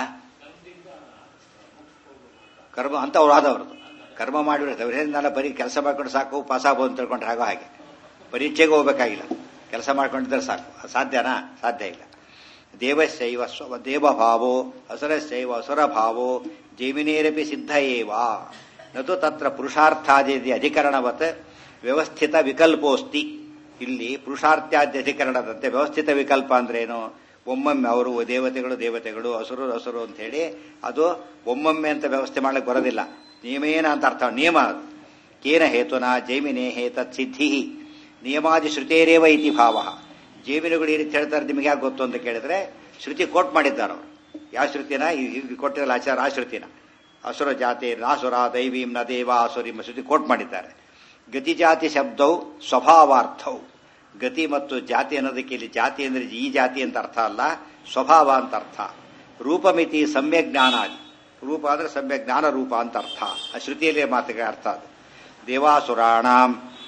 ಕರ್ಮ ಅಂತ ಅವ್ರು ಆದವ್ರದ್ದು ಕರ್ಮ ಮಾಡಿಬಿಡುತ್ತೆ ಅವ್ರೇನೆಲ್ಲ ಬರೀ ಕೆಲಸ ಮಾಡ್ಕೊಂಡು ಸಾಕು ಪಾಸ್ ಆಗ್ಬೋದು ಅಂತ ತಿಳ್ಕೊಂಡ್ರೆ ಆಗೋ ಹಾಗೆ ಪರೀಕ್ಷೆಗೆ ಹೋಗ್ಬೇಕಾಗಿಲ್ಲ ಕೆಲಸ ಮಾಡ್ಕೊಂಡಿದ್ರೆ ಸಾಕು ಅದು ಸಾಧ್ಯನಾ ಸಾಧ್ಯ ಇಲ್ಲ ದೇವಶೈವ ಸ್ವ ದೇವಭಾವೋ ಅಸುರಶೈವ ಅಸುರಭಾವೋ ಜೈಮಿನೇರಪಿ ಸಿದ್ಧ ಏವ ನತು ತತ್ರ ಪುರುಷಾರ್ಥಾದಿ ಅಧಿಕರಣವತ್ ವ್ಯವಸ್ಥಿತ ವಿಕಲ್ಪೋಸ್ತಿ ಇಲ್ಲಿ ಪುರುಷಾರ್ಥಾದ್ಯ ಅಧಿಕರಣದಂತೆ ವ್ಯವಸ್ಥಿತ ವಿಕಲ್ಪ ಅಂದ್ರೇನು ಒಮ್ಮೊಮ್ಮೆ ಅವರು ದೇವತೆಗಳು ದೇವತೆಗಳು ಹಸುರು ಹಸುರು ಅಂತ ಹೇಳಿ ಅದು ಒಮ್ಮೊಮ್ಮೆ ಅಂತ ವ್ಯವಸ್ಥೆ ಮಾಡ್ಲಿಕ್ಕೆ ಬರೋದಿಲ್ಲ ನಿಯಮೇನ ಅಂತ ಅರ್ಥ ನಿಯಮ ಅದು ಕೇನ ಹೇತುನ ಜೈಮಿನೇ ಹೇತತ್ ಸಿದ್ಧಿ ನಿಯಮಾದಿ ಶ್ರುತೇರೇವ ಇತಿ ಭಾವ ಜೈಮಿನುಗಳು ಈ ರೀತಿ ಹೇಳ್ತಾರೆ ನಿಮಗೆ ಯಾಕೆ ಗೊತ್ತು ಅಂತ ಕೇಳಿದ್ರೆ ಶ್ರುತಿ ಕೋಟ್ ಮಾಡಿದ್ದಾರೆ ಅವರು ಯಾವ ಶ್ರುತಿನ ಈಗ ಕೊಟ್ಟಿರಲ್ಲ ಆಚಾರ ಆ ಶ್ರುತಿನ ಅಸುರ ಜಾತಿ ನಾಸುರ ದೈವೀಂ ನ ದೇವ ಅಸುರಿಂ ಶ್ರುತಿ ಕೋಟ್ ಮಾಡಿದ್ದಾರೆ ಗತಿ ಜಾತಿ ಶಬ್ದವು ಸ್ವಭಾವಾರ್ಥವು ಗತಿ ಮತ್ತು ಜಾತಿ ಅನ್ನೋದಕ್ಕೆ ಇಲ್ಲಿ ಜಾತಿ ಅಂದ್ರೆ ಈ ಜಾತಿ ಅಂತ ಅರ್ಥ ಅಲ್ಲ ಸ್ವಭಾವ ಅಂತ ಅರ್ಥ ರೂಪಮಿತಿ ಸಮ್ಯಕ್ ಜ್ಞಾನಾದಿ ರೂಪ ಅಂದ್ರೆ ಸಮ್ಯಕ್ ಜ್ಞಾನ ರೂಪ ಅಂತ ಅರ್ಥ ಆ ಶ್ರುತಿಯಲ್ಲೇ ಮಾತಿಗೆ ಅರ್ಥ ಅದು ದೇವಾಸುರಾಣಾಂ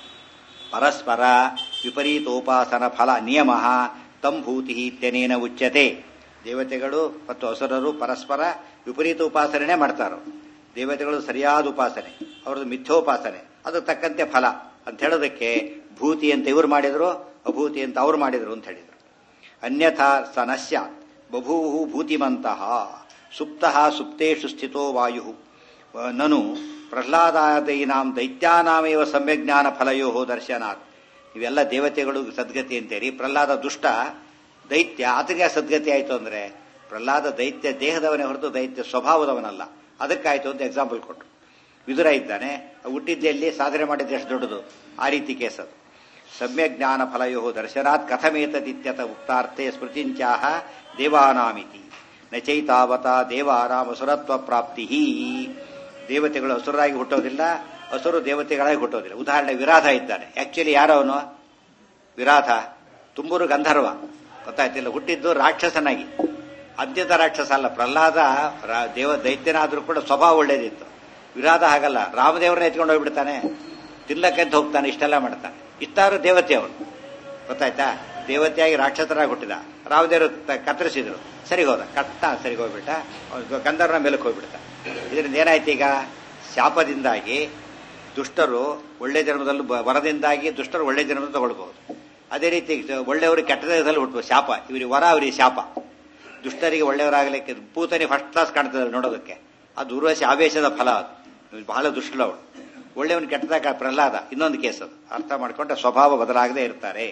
ಪರಸ್ಪರ ವಿಪರೀತೋಪಾಸನ ಫಲ ನಿಯಮ ತಂಭೂತಿ ಇತ್ಯನೇನ ಉಚ್ಯತೆ ದೇವತೆಗಳು ಮತ್ತು ಅಸುರರು ಪರಸ್ಪರ ವಿಪರೀತ ಉಪಾಸನೆ ಮಾಡ್ತಾರೋ ದೇವತೆಗಳು ಸರಿಯಾದ ಉಪಾಸನೆ ಅವ್ರದ್ದು ಮಿಥ್ಯೋಪಾಸನೆ ಅದು ತಕ್ಕಂತೆ ಫಲ ಅಂತ ಹೇಳೋದಕ್ಕೆ ಭೂತಿ ಅಂತ ಇವ್ರು ಮಾಡಿದ್ರು ಅಭೂತಿ ಅಂತ ಅವ್ರು ಮಾಡಿದ್ರು ಅಂತ ಹೇಳಿದ್ರು ಅನ್ಯಥಾ ಸ ನಶ್ಯಾತ್ ಬಭೂವು ಭೂತಿಮಂತಹ ಸುಪ್ತ ಸುಪ್ತೇಶು ಸ್ಥಿತೋ ವಾಯು ನನು ಪ್ರಹ್ಲಾದಾದೀನಾಂ ದೈತ್ಯಾನಾಮೇವ ಸಮ್ಯಜ್ಞಾನ ಫಲಯೋ ದರ್ಶನಾತ್ ಇವೆಲ್ಲ ದೇವತೆಗಳು ಸದ್ಗತಿ ಅಂತೇಳಿ ಪ್ರಹ್ಲಾದ ದುಷ್ಟ ದೈತ್ಯ ಆತನಿಗೆ ಸದ್ಗತಿ ಆಯ್ತು ಅಂದ್ರೆ ಪ್ರಹ್ಲಾದ ದೈತ್ಯ ದೇಹದವನೇ ಹೊರತು ದೈತ್ಯ ಸ್ವಭಾವದವನಲ್ಲ ಅದಕ್ಕಾಯ್ತು ಅಂತ ಎಕ್ಸಾಂಪಲ್ ಕೊಟ್ಟರು ವಿದುರ ಇದ್ದಾನೆ ಹುಟ್ಟಿದ್ದೆಲ್ಲಿ ಸಾಧನೆ ಮಾಡಿದ್ದು ಎಷ್ಟು ದೊಡ್ಡದು ಆ ರೀತಿ ಕೇಸ್ ಅದು ಸಮ್ಯಜ್ಞಾನ ಫಲಯೋ ದರ್ಶನಾತ್ ಕಥಮೇತದಿತ್ಯತ ಉಕ್ತಾರ್ಥೆ ಸ್ಮೃತಿಂಚಾಹ ದೇವಾನಾಮಿತಿ ನಚೈತಾವತ ದೇವಾನಾಮ ಸುರತ್ವ ಪ್ರಾಪ್ತಿ ದೇವತೆಗಳು ಹಸುರಾಗಿ ಹುಟ್ಟೋದಿಲ್ಲ ಹಸುರು ದೇವತೆಗಳಾಗಿ ಹುಟ್ಟೋದಿಲ್ಲ ಉದಾಹರಣೆ ವಿರಾಧ ಇದ್ದಾನೆ ಆಕ್ಚುಲಿ ಯಾರವನು ವಿರಾಧ ತುಂಬೂರು ಗಂಧರ್ವ ಗೊತ್ತಾಯ್ತಿಲ್ಲ ಹುಟ್ಟಿದ್ದು ರಾಕ್ಷಸನಾಗಿ ಅತ್ಯಂತ ರಾಕ್ಷಸ ಅಲ್ಲ ಪ್ರಹ್ಲಾದ ದೇವ ದೈತ್ಯನಾದ್ರೂ ಕೂಡ ಸ್ವಭಾವ ಒಳ್ಳೇದಿತ್ತು ವಿರಾಧ ಹಾಗಲ್ಲ ರಾಮದೇವರನ್ನ ಎತ್ಕೊಂಡು ಹೋಗ್ಬಿಡ್ತಾನೆ ತಿನ್ನಕ್ಕೆಂತ ಹೋಗ್ತಾನೆ ಇಷ್ಟೆಲ್ಲ ಮಾಡ್ತಾನೆ ಇಷ್ಟಾರು ದೇವತೆ ಅವನು ಗೊತ್ತಾಯ್ತಾ ದೇವತೆಯಾಗಿ ರಾಕ್ಷಸರಾಗಿ ಹುಟ್ಟಿದ ರಾಮದೇವರು ಕತ್ತರಿಸಿದ್ರು ಸರಿ ಹೋದ ಕಟ್ಟ ಸರಿ ಹೋಗ್ಬಿಟ್ಟ ಗಂಧರ್ವನ ಮೇಲಕ್ಕೆ ಹೋಗ್ಬಿಡ್ತ ಇದರಿಂದ ಏನಾಯ್ತು ಈಗ ಶಾಪದಿಂದಾಗಿ ದುಷ್ಟರು ಒಳ್ಳೆ ಜನ್ಮದಲ್ಲೂ ವರದಿಂದಾಗಿ ದುಷ್ಟರು ಒಳ್ಳೆ ಜನ್ಮದ ತಗೊಳ್ಬಹುದು ಅದೇ ರೀತಿ ಒಳ್ಳೆಯವರು ಕೆಟ್ಟ ದೇಹದಲ್ಲಿ ಹುಟ್ಟಬಹುದು ಶಾಪ ಇವರಿಗೆ ವರ ಅವರಿಗೆ ಶಾಪ ದುಷ್ಟರಿಗೆ ಒಳ್ಳೆಯವರಾಗಲಿಕ್ಕೆ ಪೂತನಿ ಫಸ್ಟ್ ಕ್ಲಾಸ್ ಕಾಣ್ತದೆ ನೋಡೋದಕ್ಕೆ ಅದು ದುರ್ವಶಿ ಆವೇಶದ ಫಲ ಅದು ಬಹಳ ದುಷ್ಟಲವಳು ಒಳ್ಳೆಯವನು ಕೆಟ್ಟದಾಗ ಪ್ರಹ್ಲಾದ ಇನ್ನೊಂದು ಕೇಸ್ ಅದು ಅರ್ಥ ಮಾಡಿಕೊಂಡ್ರೆ ಸ್ವಭಾವ ಬದಲಾಗದೆ ಇರ್ತಾರೆ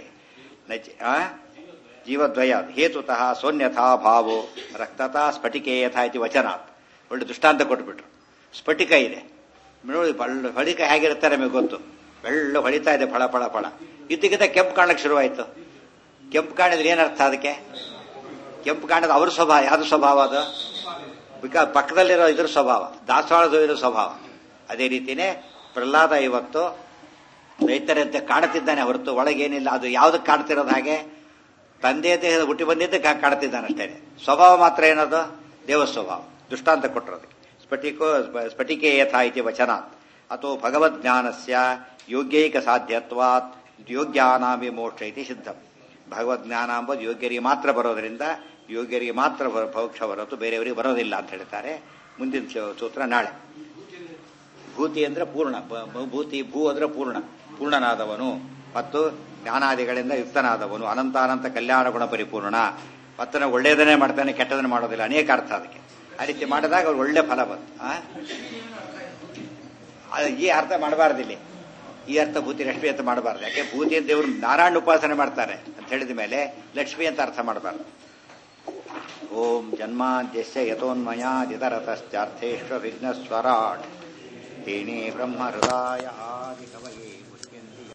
ಜೀವದ್ವಯ ಹೇತುತಃ ಸೋನ್ಯಥಾ ಭಾವೋ ರಕ್ತತಾ ಸ್ಫಟಿಕೆ ಯಥಾ ಇತಿ ವಚನಾತ್ ಒಳ್ಳೆ ದೃಷ್ಟಾಂತ ಕೊಟ್ಬಿಟ್ರು ಸ್ಫಟಿಕ ಇದೆ ನೋಡಿ ಫಳಿಕ ಹೇಗಿರ್ತಾರೆ ನಮಗೆ ಗೊತ್ತು ಬೆಳ್ಳ ಹೊಳಿತಾ ಇದೆ ಫಳ ಫಳ ಫಳ ಇದ್ದಕ್ಕಿಂತ ಕೆಂಪು ಕಾಣಕ್ಕೆ ಶುರುವಾಯಿತು ಕೆಂಪು ಕಾಣಿದ್ರೆ ಏನರ್ಥ ಅದಕ್ಕೆ ಕೆಂಪು ಕಾಣದ ಅವ್ರ ಸ್ವಭಾವ ಯಾವ್ದು ಸ್ವಭಾವ ಅದು ಬಿಕಾ ಪಕ್ಕದಲ್ಲಿರೋ ಇದ್ರ ಸ್ವಭಾವ ದಾಸವಾಳದ ಇರೋ ಸ್ವಭಾವ ಅದೇ ರೀತಿನೇ ಪ್ರಹ್ಲಾದ ಇವತ್ತು ರೈತರಂತೆ ಕಾಣುತ್ತಿದ್ದಾನೆ ಹೊರತು ಒಳಗೇನಿಲ್ಲ ಅದು ಯಾವ್ದಕ್ಕೆ ಕಾಣ್ತಿರೋದು ಹಾಗೆ ತಂದೆ ದೇಹದ ಹುಟ್ಟಿ ಬಂದಿದ್ದಕ್ಕೆ ಕಾಣ್ತಿದ್ದಾನೆ ಅಷ್ಟೇ ಸ್ವಭಾವ ಮಾತ್ರ ಏನದು ದೇವ ಸ್ವಭಾವ ದೃಷ್ಟಾಂತ ಕೊಟ್ಟಿರೋದಕ್ಕೆ ಸ್ಫಟಿಕೋ ಸ್ಫಟಿಕೆ ಯಥಾ ಇತಿ ವಚನಾತ್ ಅಥೋ ಭಗವದ್ಜ್ಞಾನಸ್ಯ ಯೋಗ್ಯೈಕ ಸಾಧ್ಯತ್ವಾತ್ ಯೋಗ್ಯಾನಾಮಿ ಮೋಕ್ಷ ಇತಿ ಸಿದ್ಧಂ ಭಗವದ್ಜ್ಞಾನ ಎಂಬುದು ಯೋಗ್ಯರಿಗೆ ಮಾತ್ರ ಬರೋದರಿಂದ ಯೋಗ್ಯರಿಗೆ ಮಾತ್ರ ಭೌಕ್ಷ ಬರೋದು ಬೇರೆಯವರಿಗೆ ಬರೋದಿಲ್ಲ ಅಂತ ಹೇಳ್ತಾರೆ ಮುಂದಿನ ಸೂತ್ರ ನಾಳೆ ಭೂತಿ ಅಂದ್ರೆ ಪೂರ್ಣ ಭೂತಿ ಭೂ ಅಂದ್ರೆ ಪೂರ್ಣ ಪೂರ್ಣನಾದವನು ಮತ್ತು ಜ್ಞಾನಾದಿಗಳಿಂದ ಯುಕ್ತನಾದವನು ಅನಂತ ಅನಂತ ಕಲ್ಯಾಣ ಗುಣ ಪರಿಪೂರ್ಣ ಮತ್ತನ ಒಳ್ಳೆಯದನ್ನೇ ಮಾಡ್ತಾನೆ ಕೆಟ್ಟದನ್ನೇ ಮಾಡೋದಿಲ್ಲ ಅನೇಕ ಅರ್ಥ ಅದಕ್ಕೆ ಆ ರೀತಿ ಮಾಡಿದಾಗ ಅವ್ರು ಒಳ್ಳೆ ಫಲ ಬಂತು ಈ ಅರ್ಥ ಮಾಡಬಾರ್ದಿಲ್ಲಿ ಈ ಅರ್ಥ ಭೂತಿ ಲಕ್ಷ್ಮಿ ಅಂತ ಮಾಡಬಾರ್ದು ಯಾಕೆ ಭೂತಿ ಅಂತ ದೇವರು ನಾರಾಯಣ ಉಪಾಸನೆ ಮಾಡ್ತಾರೆ ಅಂತ ಹೇಳಿದ ಮೇಲೆ ಲಕ್ಷ್ಮಿ ಅಂತ ಅರ್ಥ ಮಾಡಬಾರ್ದು ಓಂ ಜನ್ಮಾದ್ಯಸ್ಯ ಯಥೋನ್ಮಯಾದಿತರತಶ್ಚಾರ್ಥೇಶ್ವ ವಿಘ್ನಸ್ವರಾಟ್ ತೇನೇ ಬ್ರಹ್ಮ ಹೃದಯ ಆದಿ ಕವಯೇ